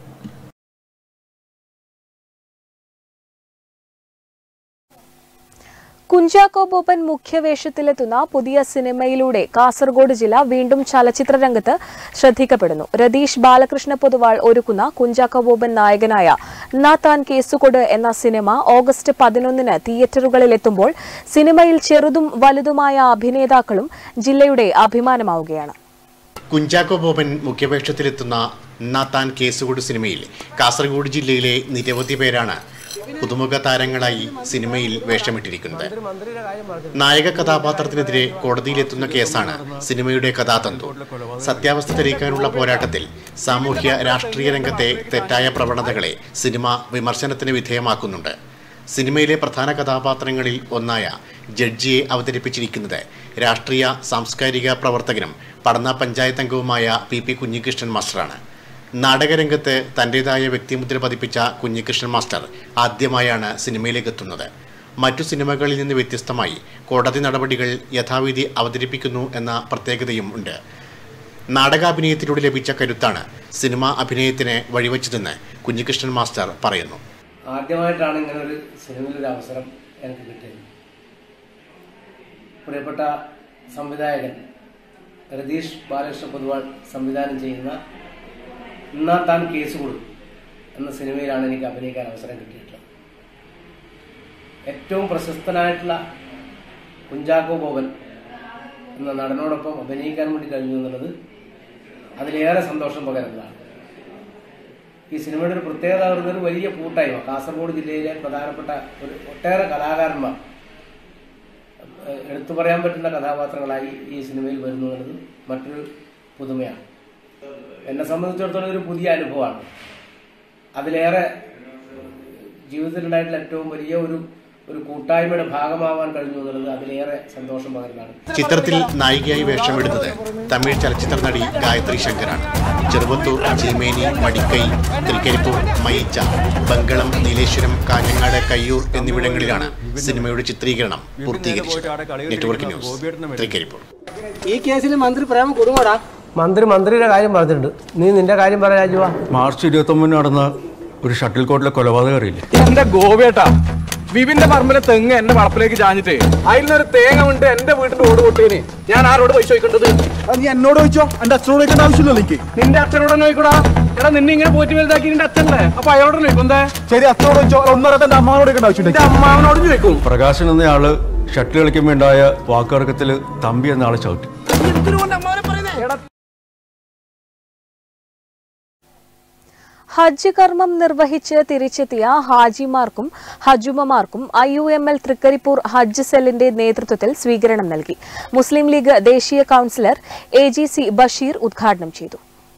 കുഞ്ചാക്കോ ബോബൻ മുഖ്യവേഷത്തിലെത്തുന്ന പുതിയ സിനിമയിലൂടെ കാസർഗോഡ് ജില്ല വീണ്ടും ചലച്ചിത്ര രംഗത്ത് ശ്രദ്ധിക്കപ്പെടുന്നു രതീഷ് ബാലകൃഷ്ണ പൊതുവാൾ ഒരുക്കുന്ന കുഞ്ചാക്കോ ബോബൻ നായകനായ നാ താൻ കേസുകൊട് എന്ന സിനിമ ഓഗസ്റ്റ് പതിനൊന്നിന് തിയേറ്ററുകളിലെത്തുമ്പോൾ സിനിമയിൽ ചെറുതും വലുതുമായ അഭിനേതാക്കളും ജില്ലയുടെ അഭിമാനമാവുകയാണ് കുഞ്ചാക്കോ ബോബൻ മുഖ്യവേഷത്തിലെത്തുന്ന നാത്താൻ കേസുകൂട് സിനിമയിൽ കാസർഗോഡ് ജില്ലയിലെ നിരവധി പേരാണ് പുതുമുഖ താരങ്ങളായി സിനിമയിൽ വേഷമിട്ടിരിക്കുന്നത് നായക കഥാപാത്രത്തിനെതിരെ കോടതിയിലെത്തുന്ന കേസാണ് സിനിമയുടെ കഥാതന്തു സത്യാവസ്ഥ തെളിയിക്കാനുള്ള പോരാട്ടത്തിൽ സാമൂഹ്യ രാഷ്ട്രീയ രംഗത്തെ തെറ്റായ പ്രവണതകളെ സിനിമ വിമർശനത്തിന് വിധേയമാക്കുന്നുണ്ട് സിനിമയിലെ പ്രധാന കഥാപാത്രങ്ങളിൽ ഒന്നായ ജഡ്ജിയെ അവതരിപ്പിച്ചിരിക്കുന്നത് രാഷ്ട്രീയ സാംസ്കാരിക പ്രവർത്തകനും പടന്ന പഞ്ചായത്ത് അംഗവുമായ പി പി കുഞ്ഞികൃഷ്ണൻ മാസ്റ്ററാണ് നാടകരംഗത്ത് തൻ്റെതായ വ്യക്തിമുദ്ര പതിപ്പിച്ച കുഞ്ഞികൃഷ്ണൻ മാസ്റ്റർ ആദ്യമായാണ് സിനിമയിലേക്ക് എത്തുന്നത് മറ്റു സിനിമകളിൽ നിന്ന് വ്യത്യസ്തമായി കോടതി നടപടികൾ യഥാവിധി അവതരിപ്പിക്കുന്നു എന്ന പ്രത്യേകതയും ഉണ്ട് നാടകാഭിനയത്തിലൂടെ ലഭിച്ച കരുത്താണ് സിനിമ അഭിനയത്തിന് വഴിവെച്ചതെന്ന് കുഞ്ഞികൃഷ്ണൻ മാസ്റ്റർ പറയുന്നു ആദ്യമായിട്ടാണ് ഇങ്ങനെ ഒരു സിനിമയിൽ ഒരു അവസരം എനിക്ക് കിട്ടിയത് പ്രിയപ്പെട്ട സംവിധായകൻ രതീഷ് ബാലകൃഷ്ണ പൊതുവാൾ സംവിധാനം ചെയ്യുന്ന ഇന്നാ താൻ കേസ് കൊടുക്കും എന്ന സിനിമയിലാണ് എനിക്ക് അഭിനയിക്കാൻ അവസരം കിട്ടിയിട്ടുള്ളത് ഏറ്റവും പ്രശസ്തനായിട്ടുള്ള കുഞ്ചാക്കോ ബോബൻ എന്ന നടനോടൊപ്പം അഭിനയിക്കാൻ വേണ്ടി കഴിഞ്ഞു എന്നുള്ളത് അതിലേറെ സന്തോഷം പകരുന്നതാണ് ഈ സിനിമയുടെ ഒരു പ്രത്യേകത പറയുന്നത് ഒരു വലിയ കൂട്ടായ്മ കാസർഗോഡ് ജില്ലയിലെ പ്രധാനപ്പെട്ട ഒരു ഒട്ടേറെ കലാകാരന്മാർ ഏഹ് എടുത്തു പറയാൻ പറ്റുന്ന കഥാപാത്രങ്ങളായി ഈ സിനിമയിൽ വരുന്നു എന്നുള്ളത് മറ്റൊരു പുതുമയാണ് എന്നെ സംബന്ധിച്ചിടത്തോളം ഒരു പുതിയ അനുഭവമാണ് അതിലേറെ ജീവിതത്തിലുണ്ടായിട്ടുള്ള ഏറ്റവും വലിയ ഒരു ഒരു കൂട്ടായ്മയുടെ ഭാഗമാവാൻ കഴിഞ്ഞു എന്നുള്ളത് അതിലേറെ സന്തോഷം പകരുന്നതാണ് ചിത്രത്തിൽ നായികയായി വേഷമെടുത്തത് തമിഴ് ചലച്ചിത്ര നടി ഗായത്രി ശങ്കറാണ് ചെറുവത്തൂർ ചീമേനി മടിക്കൈ തൃക്കരിപ്പൂർ മയിച്ച ബംഗളം നീലേശ്വരം കാഞ്ഞങ്ങാട് കയ്യൂർ എന്നിവിടങ്ങളിലാണ് സിനിമയുടെ ചിത്രീകരണം പൂർത്തീകരിച്ചത് നെറ്റ്വർക്ക് ന്യൂസ് തൃക്കരിപ്പൂർ ഈ കേസിൽ മന്ത്രി പ്രേമം കൊടുങ്ങോടാ മന്ത്രി മന്ത്രിയുടെ കാര്യം പറഞ്ഞിട്ടുണ്ട് നീ നിന്റെ കാര്യം പറയാ രാജുവാ മാർച്ച് ഇരുപത്തൊമ്പതിന് നടന്ന ഒരു ഷട്ടിൽ കോട്ടിലെ കൊലപാതകം അറിയില്ലേ എന്റെ ഗോവേട്ടാ വിപിന്റെ പറമ്പിലെ തെങ്ങ് എന്റെ വളപ്പിലേക്ക് ചാഞ്ഞിട്ട് അതിൽ നിന്നൊരു തേങ്ങ ഉണ്ട് എന്റെ വീട്ടിന്റെ ഓട് പൊട്ടേന് ഞാൻ ആരോട് പൈസ ചോദിക്കേണ്ടത് നീ എന്നോട് ചോദിച്ചോ എന്റെ അച്ഛനോട് ചോദിക്കേണ്ട ആവശ്യമില്ലല്ലോ എനിക്ക് നിന്റെ അച്ഛനോട് ചോദിക്കൂടാ എടാ നിന്നെ ഇങ്ങനെ പോറ്റി വലുതാക്കി നിന്റെ അച്ഛനല്ലേ അപ്പൊ അയാളോട് ചോദിക്കും എന്താ ശരി അച്ഛനോട് ചോദിച്ചോ ഒന്നര എന്റെ അമ്മാവനോട് ചോദിക്കേണ്ട ആവശ്യമില്ല അമ്മാവനോട് ചോദിക്കും പ്രകാശൻ എന്നയാള് ഷട്ടിൽ കളിക്കുമ്പോൾ ഉണ്ടായ വാക്കുതർക്കത്തിൽ തമ്പി എന്ന ആളെ ചവിട്ടി ഹജ്ജ് കർമ്മം നിർവഹിച്ച് തിരിച്ചെത്തിയ ഹാജിമാർക്കും ഹജുമമാർക്കും I U M L Trikaripur ഹജ്ജ് സെല്ലിന്റെ നേതൃത്വത്തിൽ സ്വീകരണം നൽകി മുസ്ലിം ലീഗ് ദേശീയ councillor A G C Basheer ഉദ്ഘാടനം ചെയ്തു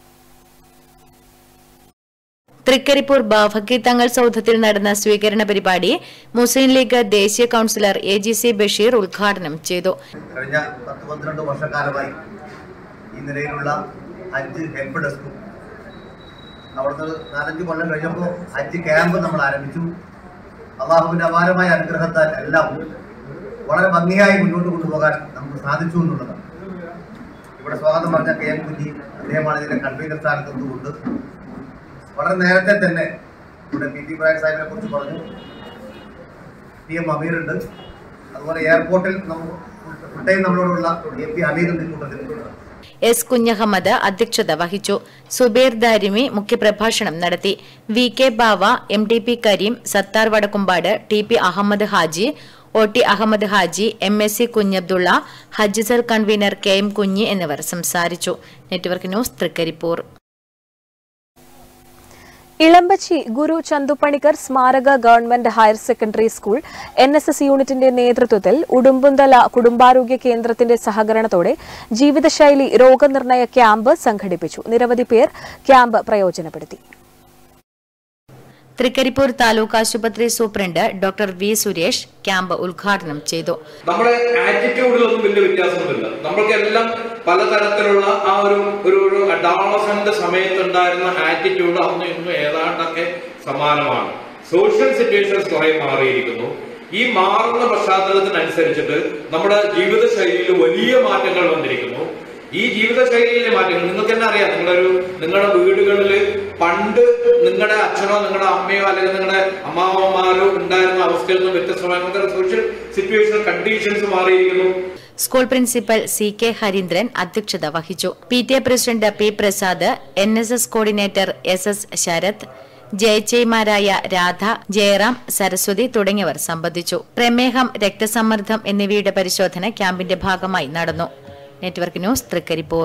തൃക്കരിപ്പൂർ ബാഫക്കി തങ്ങൾ സൗധത്തിൽ നടന്ന സ്വീകരണ പരിപാടി മുസ്ലിം ലീഗ് ദേശീയ councillor A G C Basheer ഉദ്ഘാടനം ചെയ്തു കഴിഞ്ഞ പത്ത് പന്ത്രണ്ട് വർഷക്കാലമായി ഈ നിലയിലുള്ള ഹജ്ജ് ഹെൽപ്പ് ഡെസ്കും അവിടുന്ന് നാലഞ്ച് കൊല്ലം കഴിഞ്ഞപ്പോൾ ഹജ്ജ് ക്യാമ്പ് നമ്മൾ ആരംഭിച്ചു അള്ളാഹുവിന്റെ അപാരമായ അനുഗ്രഹത്താൽ എല്ലാം വളരെ ഭംഗിയായി മുന്നോട്ട് കൊണ്ടുപോകാൻ നമുക്ക് സാധിച്ചു എന്നുള്ളതാണ് ഇവിടെ സ്വാഗതം പറഞ്ഞ കെ എം കുഞ്ഞി അദ്ദേഹമാണ് ഇതിന്റെ കൺവീനർ സ്ഥാനത്ത് നിന്നുകൊണ്ട് വളരെ നേരത്തെ തന്നെ ഇവിടെ പി ടി ബ്രാൻ സാഹിബിനെ കുറിച്ച് പറഞ്ഞു പി എം അമീർ ഉണ്ട് അതുപോലെ എയർപോർട്ടിൽ നമുക്ക് ഫുൾ ടൈം നമ്മളോടുള്ള എ പി അമീർ ഉണ്ട് ഈ കൂട്ടത്തിൽ എസ് കുഞ്ഞഹമ്മദ് അധ്യക്ഷത വഹിച്ചു സുബേർ ദാരിമി മുഖ്യപ്രഭാഷണം നടത്തി V K Bava M T P Kareem Sathar Vadakkumpad T P Ahammed Haji O T Ahammed Haji M S C Kunhabdulla ഹജ്ജ് cell convener K M Kunhi എന്നിവർ സംസാരിച്ചു നെറ്റ്വർക്ക് ന്യൂസ് തൃക്കരിപ്പൂർ ഇളമ്പച്ചി ഗുരു ചന്തുപണിക്കർ സ്മാരക government higher secondary school N S S യൂണിറ്റിന്റെ നേതൃത്വത്തിൽ ഉടുമ്പുന്തല കുടുംബാരോഗ്യ കേന്ദ്രത്തിന്റെ സഹകരണത്തോടെ ജീവിതശൈലി രോഗനിർണയ ക്യാമ്പ് സംഘടിപ്പിച്ചു നിരവധി പേർ ക്യാമ്പ് പ്രയോജനപ്പെടുത്തി തൃക്കരിപ്പൂർ താലൂക്ക് ആശുപത്രി superintendent doctor V Suresh camp ഉദ്ഘാടനം ചെയ്തു നമ്മുടെ ആറ്റിറ്റ്യൂഡിലൊന്നും വലിയ വ്യത്യാസമൊന്നുമില്ല നമ്മൾക്കെല്ലാം പലതരത്തിലുള്ള ആ ഒരു ഒരു ഒരു അഡാളസന്റെ സമയത്തുണ്ടായിരുന്ന ആറ്റിറ്റ്യൂഡ് അന്ന് ഇന്നും ഏതാണ്ടൊക്കെ സമാനമാണ് സോഷ്യൽ സിറ്റുവേഷൻസ് കുറെ മാറിയിരിക്കുന്നു ഈ മാറുന്ന പശ്ചാത്തലത്തിനനുസരിച്ചിട്ട് നമ്മുടെ ജീവിതശൈലിയിൽ വലിയ മാറ്റങ്ങൾ വന്നിരിക്കുന്നു ഈ ജീവിതശൈലിയിലെ മാറ്റങ്ങൾ നിങ്ങൾക്ക് തന്നെ അറിയാം നിങ്ങളൊരു നിങ്ങളുടെ വീടുകളിൽ പണ്ട് നിങ്ങളുടെ അച്ഛനോ നിങ്ങളുടെ അമ്മയോ അല്ലെങ്കിൽ നിങ്ങളുടെ അമ്മാവന്മാരോ ഉണ്ടായിരുന്ന അവസ്ഥയിൽ നിന്ന് വ്യത്യസ്തമായ നമുക്ക് സോഷ്യൽ സിറ്റുവേഷൻ കണ്ടീഷൻസ് മാറിയിരിക്കുന്നു school principal C K Harindran അധ്യക്ഷത വഹിച്ചു P T A president P Prasad N S S coordinator S S Sarath ജയച്ചേമാരായ രാധ ജയറാം സരസ്വതി തുടങ്ങിയവർ സംബന്ധിച്ചു പ്രമേഹം രക്തസമ്മർദ്ദം എന്നിവയുടെ പരിശോധന ക്യാമ്പിന്റെ ഭാഗമായി നടന്നു network news Trikaripur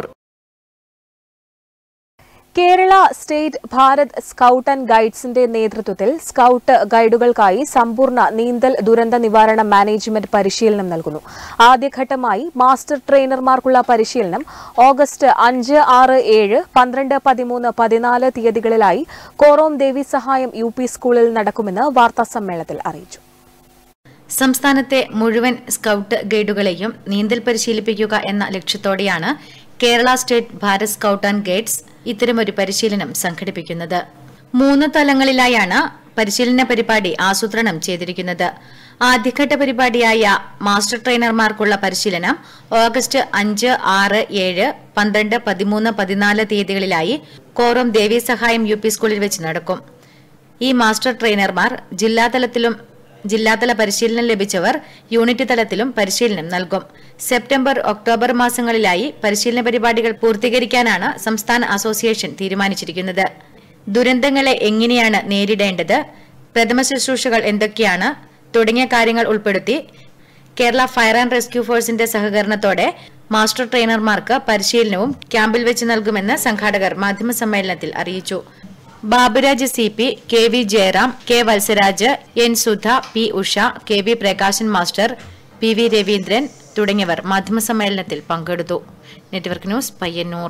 Kerala state Bharat scout and ഗൈഡ്സിന്റെ നേതൃത്വത്തിൽ സ്കൌട്ട് ഗൈഡുകൾക്കായി സമ്പൂർണ്ണ നീന്തൽ ദുരന്ത നിവാരണ മാനേജ്മെന്റ് പരിശീലനം നൽകുന്നു ആദ്യഘട്ടമായി മാസ്റ്റർ ട്രെയിനർമാർക്കുള്ള പരിശീലനം ഓഗസ്റ്റ് അഞ്ച് ആറ് ഏഴ് പന്ത്രണ്ട് പതിമൂന്ന് പതിനാല് തീയതികളിലായി കോറോം ദേവി സഹായം യു പി സ്കൂളിൽ നടക്കുമെന്ന് വാർത്താസമ്മേളനത്തിൽ അറിയിച്ചു സംസ്ഥാനത്തെ മുഴുവൻ സ്കൌട്ട് ഗൈഡുകളെയും നീന്തൽ പരിശീലിപ്പിക്കുക എന്ന ലക്ഷ്യത്തോടെയാണ് Kerala state Bharat scout and guides ഇത്തരമൊരു പരിശീലനം സംഘടിപ്പിക്കുന്നത് മൂന്ന് തലങ്ങളിലായാണ് പരിശീലന പരിപാടി ആസൂത്രണം ചെയ്തിരിക്കുന്നത് ആദ്യഘട്ട പരിപാടിയായ മാസ്റ്റർ ട്രെയിനർമാർക്കുള്ള പരിശീലനം ഓഗസ്റ്റ് അഞ്ച് ആറ് ഏഴ് പന്ത്രണ്ട് പതിമൂന്ന് പതിനാല് തീയതികളിലായി കോറം ദേവി സഹായം യു പി സ്കൂളിൽ വെച്ച് നടക്കും ഈ മാസ്റ്റർ ട്രെയിനർമാർ ജില്ലാതലത്തിലും ജില്ലാതല പരിശീലനം ലഭിച്ചവർ യൂണിറ്റ് തലത്തിലും പരിശീലനം നൽകും സെപ്റ്റംബർ ഒക്ടോബർ മാസങ്ങളിലായി പരിശീലന പരിപാടികൾ പൂർത്തീകരിക്കാനാണ് സംസ്ഥാന അസോസിയേഷൻ തീരുമാനിച്ചിരിക്കുന്നത് ദുരന്തങ്ങളെ എങ്ങനെയാണ് നേരിടേണ്ടത് പ്രഥമ ശുശ്രൂഷകൾ എന്തൊക്കെയാണ് തുടങ്ങിയ കാര്യങ്ങൾ ഉൾപ്പെടുത്തി കേരള ഫയർ ആൻഡ് റെസ്ക്യൂ ഫോഴ്സിന്റെ സഹകരണത്തോടെ മാസ്റ്റർ ട്രെയിനർമാർക്ക് പരിശീലനവും ക്യാമ്പിൽ വെച്ച് നൽകുമെന്ന് സംഘാടകർ മാധ്യമസമ്മേളനത്തിൽ അറിയിച്ചു Baburaj C P K V Jayaram K Valsaraj N Sudha P Usha K V Prakashan master P V Raveendran തുടങ്ങിയവർ മാധ്യമസമ്മേളനത്തിൽ പങ്കെടുത്തു നെറ്റ്വർക്ക് ന്യൂസ് പയ്യന്നൂർ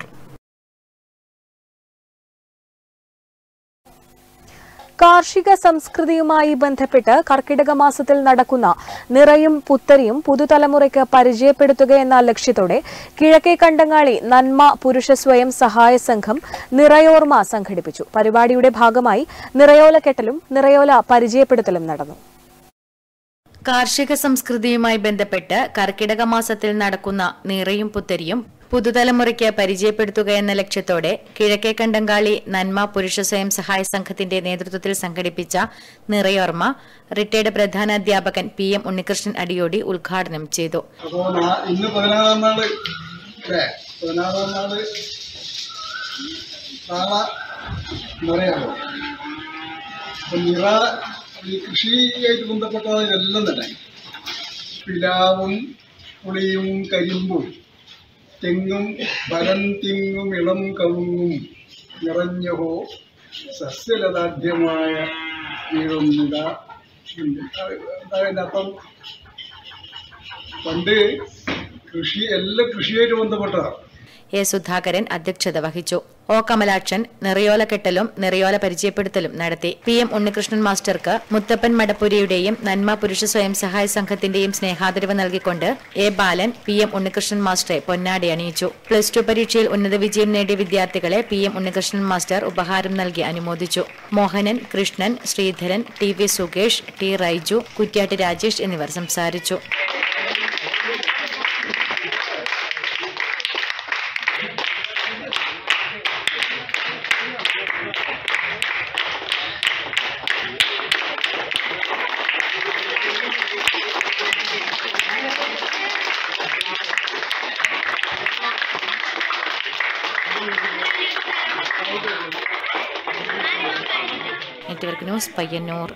കാർഷിക സംസ്കൃതിയുമായി ബന്ധപ്പെട്ട് കർക്കിടക മാസത്തിൽ നടക്കുന്ന നിറയും പുത്തരിയും പുതുതലമുറയ്ക്ക് പരിചയപ്പെടുത്തുക എന്ന ലക്ഷ്യത്തോടെ കിഴക്കേ കണ്ടങ്ങാളി നന്മ പുരുഷ സ്വയം സഹായ സംഘം നിറയോർമ സംഘടിപ്പിച്ചു പരിപാടിയുടെ ഭാഗമായി നിറയോല കെട്ടലും നിറയോല പരിചയപ്പെടുത്തലും നടന്നു കാർഷിക സംസ്കൃതിയുമായി ബന്ധപ്പെട്ട് കർക്കിടക മാസത്തിൽ നടക്കുന്ന നിറയും പുത്തരിയും പുതുതലമുറയ്ക്ക് പരിചയപ്പെടുത്തുക എന്ന ലക്ഷ്യത്തോടെ കിഴക്കേ കണ്ടങ്കാളി നന്മ പുരുഷ സ്വയം സഹായ സംഘത്തിന്റെ നേതൃത്വത്തിൽ സംഘടിപ്പിച്ച നിറയോർമ്മ റിട്ടയർഡ് പ്രധാന അധ്യാപകൻ പി എം ഉണ്ണികൃഷ്ണൻ അടിയോടി ഉദ്ഘാടനം ചെയ്തു അപ്പോ നാ- ഇന്ന് പതിനാറാം നാള് അല്ലേ പതിനാറാം നാള് നാളെ നിറയാണോ അപ്പൊ നിറ ഈ കൃഷിയായിട്ട് ബന്ധപ്പെട്ട ഇതെല്ലാം തന്നെ പിലാവും പുളിയും കരിമ്പും തെങ്ങും പരം തിങ്ങും ഇളം കവുങ്ങും നിറഞ്ഞഹോ സസ്യലതാഢ്യമായ വീഴുന്നിട അതിൻ്റെ അപ്പം പണ്ട് കൃഷി എല്ലാ കൃഷിയായിട്ട് ബന്ധപ്പെട്ടതാണ് എ സുധാകരൻ അധ്യക്ഷത വഹിച്ചു ഒ കമലാക്ഷൻ നിറയോല കെട്ടലും നിറയോല പരിചയപ്പെടുത്തലും നടത്തി പി എം ഉണ്ണികൃഷ്ണൻ മാസ്റ്റർക്ക് മുത്തപ്പൻ മടപ്പുരിയുടെയും നന്മ പുരുഷ സ്വയം സഹായ സംഘത്തിന്റെയും സ്നേഹാദരവ് നൽകിക്കൊണ്ട് A Balan P M Unnikrishnan മാസ്റ്ററെ പൊന്നാടി അണിയിച്ചു പ്ലസ് ടു പരീക്ഷയിൽ ഉന്നത വിജയം നേടിയ വിദ്യാർത്ഥികളെ പി എം ഉണ്ണികൃഷ്ണൻ മാസ്റ്റർ ഉപഹാരം നൽകി അനുമോദിച്ചു Mohanan Krishnan Sreedharan T V Sukesh T Raiju Kuttiyattu Rajesh എന്നിവർ സംസാരിച്ചു നെറ്റ്വർക്ക് ന്യൂസ് പയ്യന്നൂർ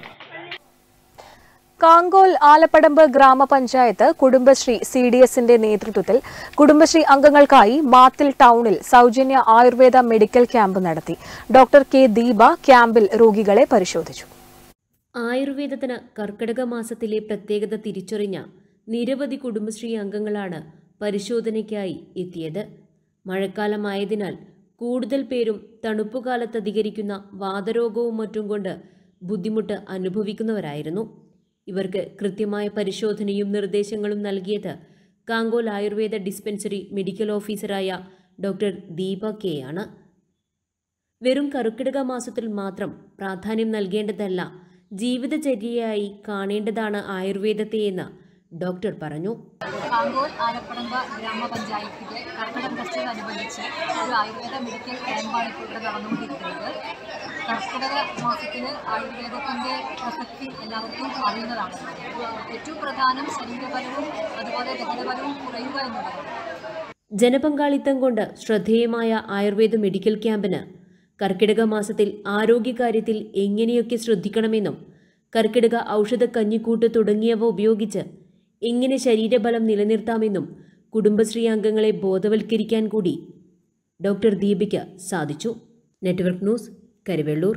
കാങ്കോൽ ആലപ്പടമ്പ് ഗ്രാമപഞ്ചായത്ത് കുടുംബശ്രീ സി ഡി എസിന്റെ നേതൃത്വത്തിൽ കുടുംബശ്രീ അംഗങ്ങൾക്കായി മാത്തിൽ ടൗണിൽ സൗജന്യ ആയുർവേദ മെഡിക്കൽ ക്യാമ്പ് നടത്തി ഡോക്ടർ കെ ദീപ ക്യാമ്പിൽ രോഗികളെ പരിശോധിച്ചു ആയുർവേദത്തിന് കർക്കിടക മാസത്തിലെ പ്രത്യേകത തിരിച്ചറിഞ്ഞ നിരവധി കുടുംബശ്രീ അംഗങ്ങളാണ് പരിശോധനയ്ക്കായി എത്തിയത് മഴക്കാലമായതിനാൽ കൂടുതൽ പേരും തണുപ്പുകാലത്ത് അധികരിക്കുന്ന വാതരോഗവും മറ്റും കൊണ്ട് ബുദ്ധിമുട്ട് അനുഭവിക്കുന്നവരായിരുന്നു ഇവർക്ക് കൃത്യമായ പരിശോധനയും നിർദ്ദേശങ്ങളും നൽകിയത് കാങ്കോൽ ആയുർവേദ ഡിസ്പെൻസറി മെഡിക്കൽ ഓഫീസറായ ഡോക്ടർ ദീപ കെ ആണ് വെറും കർക്കിടക മാസത്തിൽ മാത്രം പ്രാധാന്യം നൽകേണ്ടതല്ല ജീവിതചര്യയായി കാണേണ്ടതാണ് ആയുർവേദത്തെ എന്ന് ഡോക്ടർ പറഞ്ഞു കാങ്കോൽ ആലപ്പടമ്പ ഗ്രാമപഞ്ചായത്തിലെ കർക്കിടക ഫെസ്റ്റിനോടനുബന്ധിച്ച് ഒരു ആയുർവേദ മെഡിക്കൽ ക്യാമ്പാണ് ഇപ്പോൾ ഇവിടെ നടന്നുകൊണ്ടിരിക്കുന്നത് കർക്കിടക മാസത്തിൽ ആയുർവേദത്തിൻ്റെ പ്രസക്തി എല്ലാവർക്കും അറിയുന്നതാണ് ഏറ്റവും പ്രധാനം ശരീരബലവും അതുപോലെ രക്തബലവും കുറയുക എന്നുള്ളതാണ് ജനപങ്കാളിത്തം കൊണ്ട് ശ്രദ്ധേയമായ ആയുർവേദ മെഡിക്കൽ ക്യാമ്പിന് കർക്കിടക മാസത്തിൽ ആരോഗ്യകാര്യത്തിൽ എങ്ങനെയൊക്കെ ശ്രദ്ധിക്കണമെന്നും കർക്കിടക ഔഷധ കഞ്ഞിക്കൂട്ട് തുടങ്ങിയവ ഉപയോഗിച്ച് എങ്ങനെ ശരീരബലം നിലനിർത്താമെന്നും കുടുംബശ്രീ അംഗങ്ങളെ ബോധവൽക്കരിക്കാൻ കൂടി ഡോക്ടർ ദീപയ്ക്ക് സാധിച്ചു network news Karivellur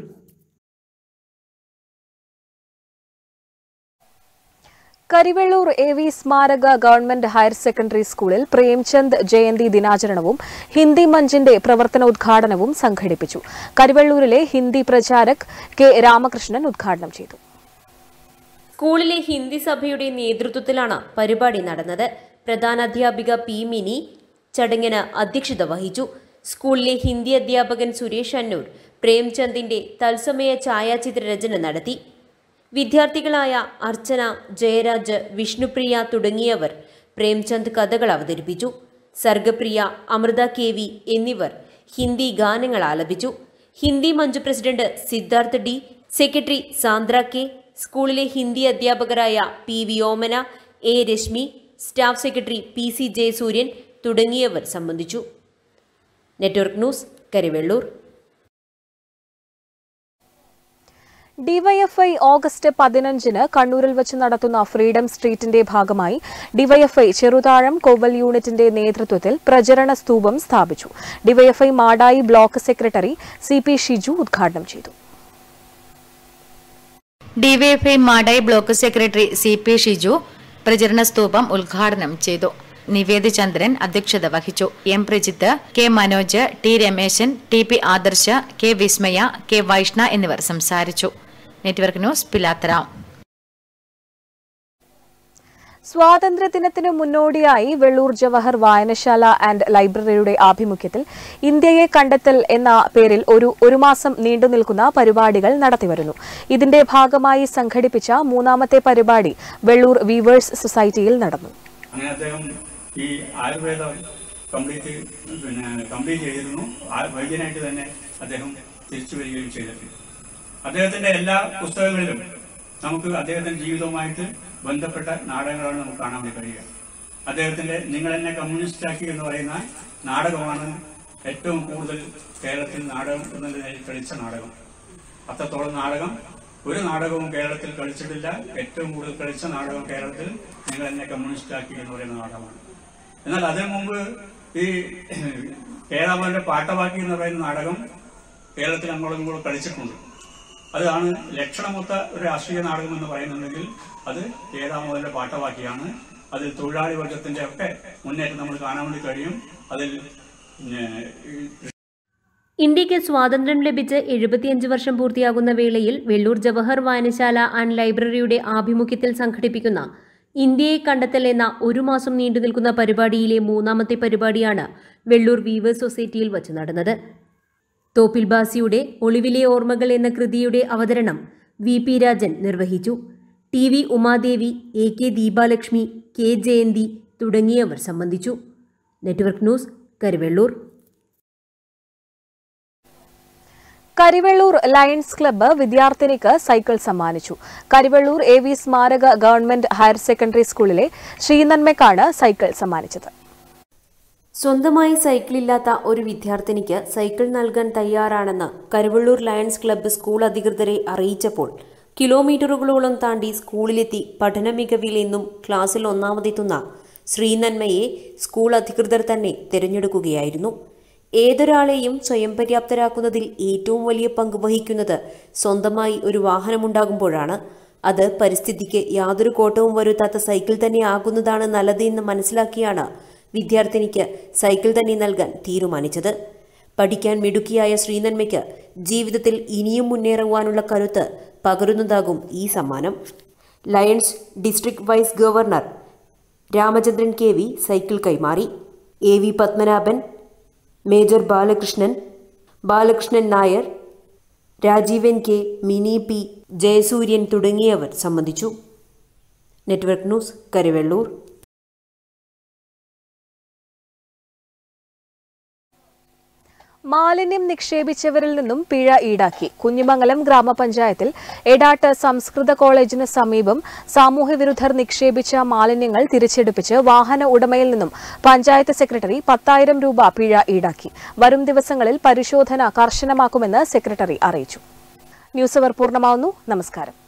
Karivellur A V സ്മാരക ഗവൺമെന്റ് ഹയർ സെക്കൻഡറി സ്കൂളിൽ പ്രേംചന്ദ് ജയന്തി ദിനാചരണവും ഹിന്ദി മഞ്ചിന്റെ പ്രവർത്തനോദ്ഘാടനവും സംഘടിപ്പിച്ചു കരിവെള്ളൂരിലെ ഹിന്ദി പ്രചാരക് കെ രാമകൃഷ്ണൻ ഉദ്ഘാടനം ചെയ്തു സ്കൂളിലെ ഹിന്ദി സഭയുടെ നേതൃത്വത്തിലാണ് പരിപാടി നടന്നത് പ്രധാനാധ്യാപിക പി മിനി ചടങ്ങിന് അധ്യക്ഷത വഹിച്ചു സ്കൂളിലെ ഹിന്ദി അധ്യാപകൻ സുരേഷ് അന്നൂർ പ്രേംചന്ദിന്റെ തത്സമയ ഛായാചിത്ര രചന നടത്തി വിദ്യാർത്ഥികളായ അർച്ചന ജയരാജ് വിഷ്ണുപ്രിയ തുടങ്ങിയവർ പ്രേംചന്ദ് കഥകൾ അവതരിപ്പിച്ചു സർഗപ്രിയ അമൃത കെ വി എന്നിവർ ഹിന്ദി ഗാനങ്ങൾ ആലപിച്ചു Hindi Manch president Siddharth D secretary Sandra K സ്കൂളിലെ ഹിന്ദി അധ്യാപകരായ P V Omana A Reshmi staff secretary P C Jayasuryan തുടങ്ങിയവർ സംബന്ധിച്ചു network news Karivellur DYFI August പതിനഞ്ചിന് കണ്ണൂരിൽ വെച്ച് നടത്തുന്ന ഫ്രീഡം സ്ട്രീറ്റിന്റെ ഭാഗമായി ഡിവൈഎഫ്ഐ ചെറുതാഴം കോവൽ യൂണിറ്റിന്റെ നേതൃത്വത്തിൽ പ്രചരണ സ്തൂപം സ്ഥാപിച്ചു DYFI Madayi block secretary C P Shiju ഉദ്ഘാടനം ചെയ്തു DYFI Madayi block secretary C P Shiju പ്രചരണ സ്തൂപം ഉദ്ഘാടനം ചെയ്തു നിവേദ് ചന്ദ്രൻ അധ്യക്ഷത വഹിച്ചു M Prajith K Manoj T Rameshan T P Adarsha K Vismaya K Vaishna എന്നിവർ സംസാരിച്ചു നെറ്റ്വർക്ക് ന്യൂസ് പിലാത്തറ സ്വാതന്ത്ര്യദിനത്തിന് മുന്നോടിയായി വെള്ളൂർ ജവഹർ വായനശാല ആൻഡ് ലൈബ്രറിയുടെ ആഭിമുഖ്യത്തിൽ ഇന്ത്യയെ കണ്ടെത്തൽ എന്ന പേരിൽ ഒരു ഒരു മാസം നീണ്ടുനിൽക്കുന്ന പരിപാടികൾ നടത്തിവരുന്നു ഇതിന്റെ ഭാഗമായി സംഘടിപ്പിച്ച മൂന്നാമത്തെ പരിപാടി വെള്ളൂർ വീവേഴ്സ് സൊസൈറ്റിയിൽ നടന്നു അങ്ങനെ അദ്ദേഹം ഈ ആയുർവേദ കംപ്ലീറ്റ് പിന്നെ കംപ്ലീറ്റ് ചെയ്തിരുന്നു ആ വൈദ്യനായിട്ട് തന്നെ അദ്ദേഹം തിരിച്ചു വരികയും ചെയ്തിട്ടുണ്ട് അദ്ദേഹത്തിന്റെ എല്ലാ പുസ്തകങ്ങളിലും നമുക്ക് അദ്ദേഹത്തിന്റെ ജീവിതവുമായിട്ട് ബന്ധപ്പെട്ട നാടകങ്ങളാണ് നമുക്ക് കാണാൻ വേണ്ടി കഴിയുക അദ്ദേഹത്തിന്റെ നിങ്ങൾ എന്നെ കമ്മ്യൂണിസ്റ്റാക്കി എന്ന് പറയുന്ന നാടകമാണ് ഏറ്റവും കൂടുതൽ കേരളത്തിൽ നാടകം എന്ന നിലയിൽ കളിച്ച നാടകം അത്രത്തോളം നാടകം ഒരു നാടകവും കേരളത്തിൽ കളിച്ചിട്ടില്ല ഏറ്റവും കൂടുതൽ കളിച്ച നാടകം കേരളത്തിൽ നിങ്ങൾ എന്നെ കമ്മ്യൂണിസ്റ്റാക്കി എന്ന് പറയുന്ന നാടകമാണ് എന്നാൽ അതിനു മുമ്പ് ഈ കേരളാമന്റെ പാട്ടവാക്കി എന്ന് പറയുന്ന നാടകം കേരളത്തിൽ അങ്ങോട്ടും ഇങ്ങോട്ടും കളിച്ചിട്ടുണ്ട് അതാണ് ലക്ഷണമൊത്ത ഒരു രാഷ്ട്രീയ നാടകം എന്ന് പറയുന്നുണ്ടെങ്കിൽ അത് കേരളാമോദന്റെ പാട്ടവാക്കിയാണ് അതിൽ തൊഴിലാളി വർഗത്തിന്റെ ഒക്കെ മുന്നേറ്റം നമ്മൾ കാണാൻ വേണ്ടി കഴിയും അതിൽ ഏഹ്, ഈ ഇന്ത്യക്ക് സ്വാതന്ത്ര്യം ലഭിച്ച് എഴുപത്തിയഞ്ച് വർഷം പൂർത്തിയാകുന്ന വേളയിൽ വെള്ളൂർ ജവഹർ വായനശാല ആൻഡ് ലൈബ്രറിയുടെ ആഭിമുഖ്യത്തിൽ സംഘടിപ്പിക്കുന്ന ഇന്ത്യയെ കണ്ടെത്തൽ എന്ന ഒരു മാസം നീണ്ടു നിൽക്കുന്ന പരിപാടിയിലെ മൂന്നാമത്തെ പരിപാടിയാണ് വെള്ളൂർ വീവേഴ്സ് സൊസൈറ്റിയിൽ വച്ച് നടന്നത് തോപ്പിൽ ബാസിയുടെ ഒളിവിലെ ഓർമ്മകൾ എന്ന കൃതിയുടെ അവതരണം വി പി രാജൻ നിർവഹിച്ചു T V Umadevi A K Deepalakshmi K Jayanthi തുടങ്ങിയവർ സംബന്ധിച്ചു network news Karuvellur Karivellur lions club വിദ്യാർത്ഥിനിക്ക് സൈക്കിൾ സമ്മാനിച്ചു കരിവെള്ളൂർ എ വി സ്മാരക ഗവൺമെന്റ് ഹയർ സെക്കൻഡറി സ്കൂളിലെ ശ്രീനന്മയ്ക്കാണ് സൈക്കിൾ സമ്മാനിച്ചത് സ്വന്തമായി സൈക്കിളില്ലാത്ത ഒരു വിദ്യാർത്ഥിനിക്ക് സൈക്കിൾ നൽകാൻ തയ്യാറാണെന്ന് കരുവള്ളൂർ ലയൺസ് ക്ലബ്ബ് സ്കൂൾ അധികൃതരെ അറിയിച്ചപ്പോൾ കിലോമീറ്ററുകളോളം താണ്ടി സ്കൂളിലെത്തി പഠന മികവിൽ എന്നും ക്ലാസ്സിൽ ഒന്നാമതെത്തുന്ന ശ്രീനന്മയെ സ്കൂൾ അധികൃതർ തന്നെ തിരഞ്ഞെടുക്കുകയായിരുന്നു ഏതൊരാളെയും സ്വയം പര്യാപ്തരാക്കുന്നതിൽ ഏറ്റവും വലിയ പങ്ക് വഹിക്കുന്നത് സ്വന്തമായി ഒരു വാഹനമുണ്ടാകുമ്പോഴാണ് അത് പരിസ്ഥിതിക്ക് യാതൊരു കോട്ടവും വരുത്താത്ത സൈക്കിൾ തന്നെ ആകുന്നതാണ് നല്ലത് എന്ന് മനസ്സിലാക്കിയാണ് വിദ്യാർത്ഥിനിക്ക് സൈക്കിൾ തന്നെ നൽകാൻ തീരുമാനിച്ചത് പഠിക്കാൻ മിടുക്കിയായ ശ്രീനന്മയ്ക്ക് ജീവിതത്തിൽ ഇനിയും മുന്നേറുവാനുള്ള കരുത്ത് പകരുന്നതാകും ഈ സമ്മാനം lions district vice governor Ramachandran K V cycle കൈമാറി A V Padmanabhan major Balakrishnan Balakrishnan Nair Rajeevan K Mini P Jayasuryan തുടങ്ങിയവർ സംബന്ധിച്ചു നെറ്റ്വർക്ക് ന്യൂസ് കരുവെള്ളൂർ മാലിന്യം നിക്ഷേപിച്ചവരിൽ നിന്നും പിഴ ഈടാക്കി കുഞ്ഞിമംഗലം ഗ്രാമപഞ്ചായത്തിൽ എടാട്ട് സംസ്കൃത കോളേജിന് സമീപം സാമൂഹ്യവിരുദ്ധർ നിക്ഷേപിച്ച മാലിന്യങ്ങൾ തിരിച്ചെടുപ്പിച്ച് വാഹന ഉടമയിൽ നിന്നും പഞ്ചായത്ത് സെക്രട്ടറി പത്തായിരം രൂപ പിഴ ഈടാക്കി വരും ദിവസങ്ങളിൽ പരിശോധന കർശനമാക്കുമെന്ന് സെക്രട്ടറി അറിയിച്ചു ന്യൂസ് അവർ പൂർണ്ണമാവുന്നു നമസ്കാരം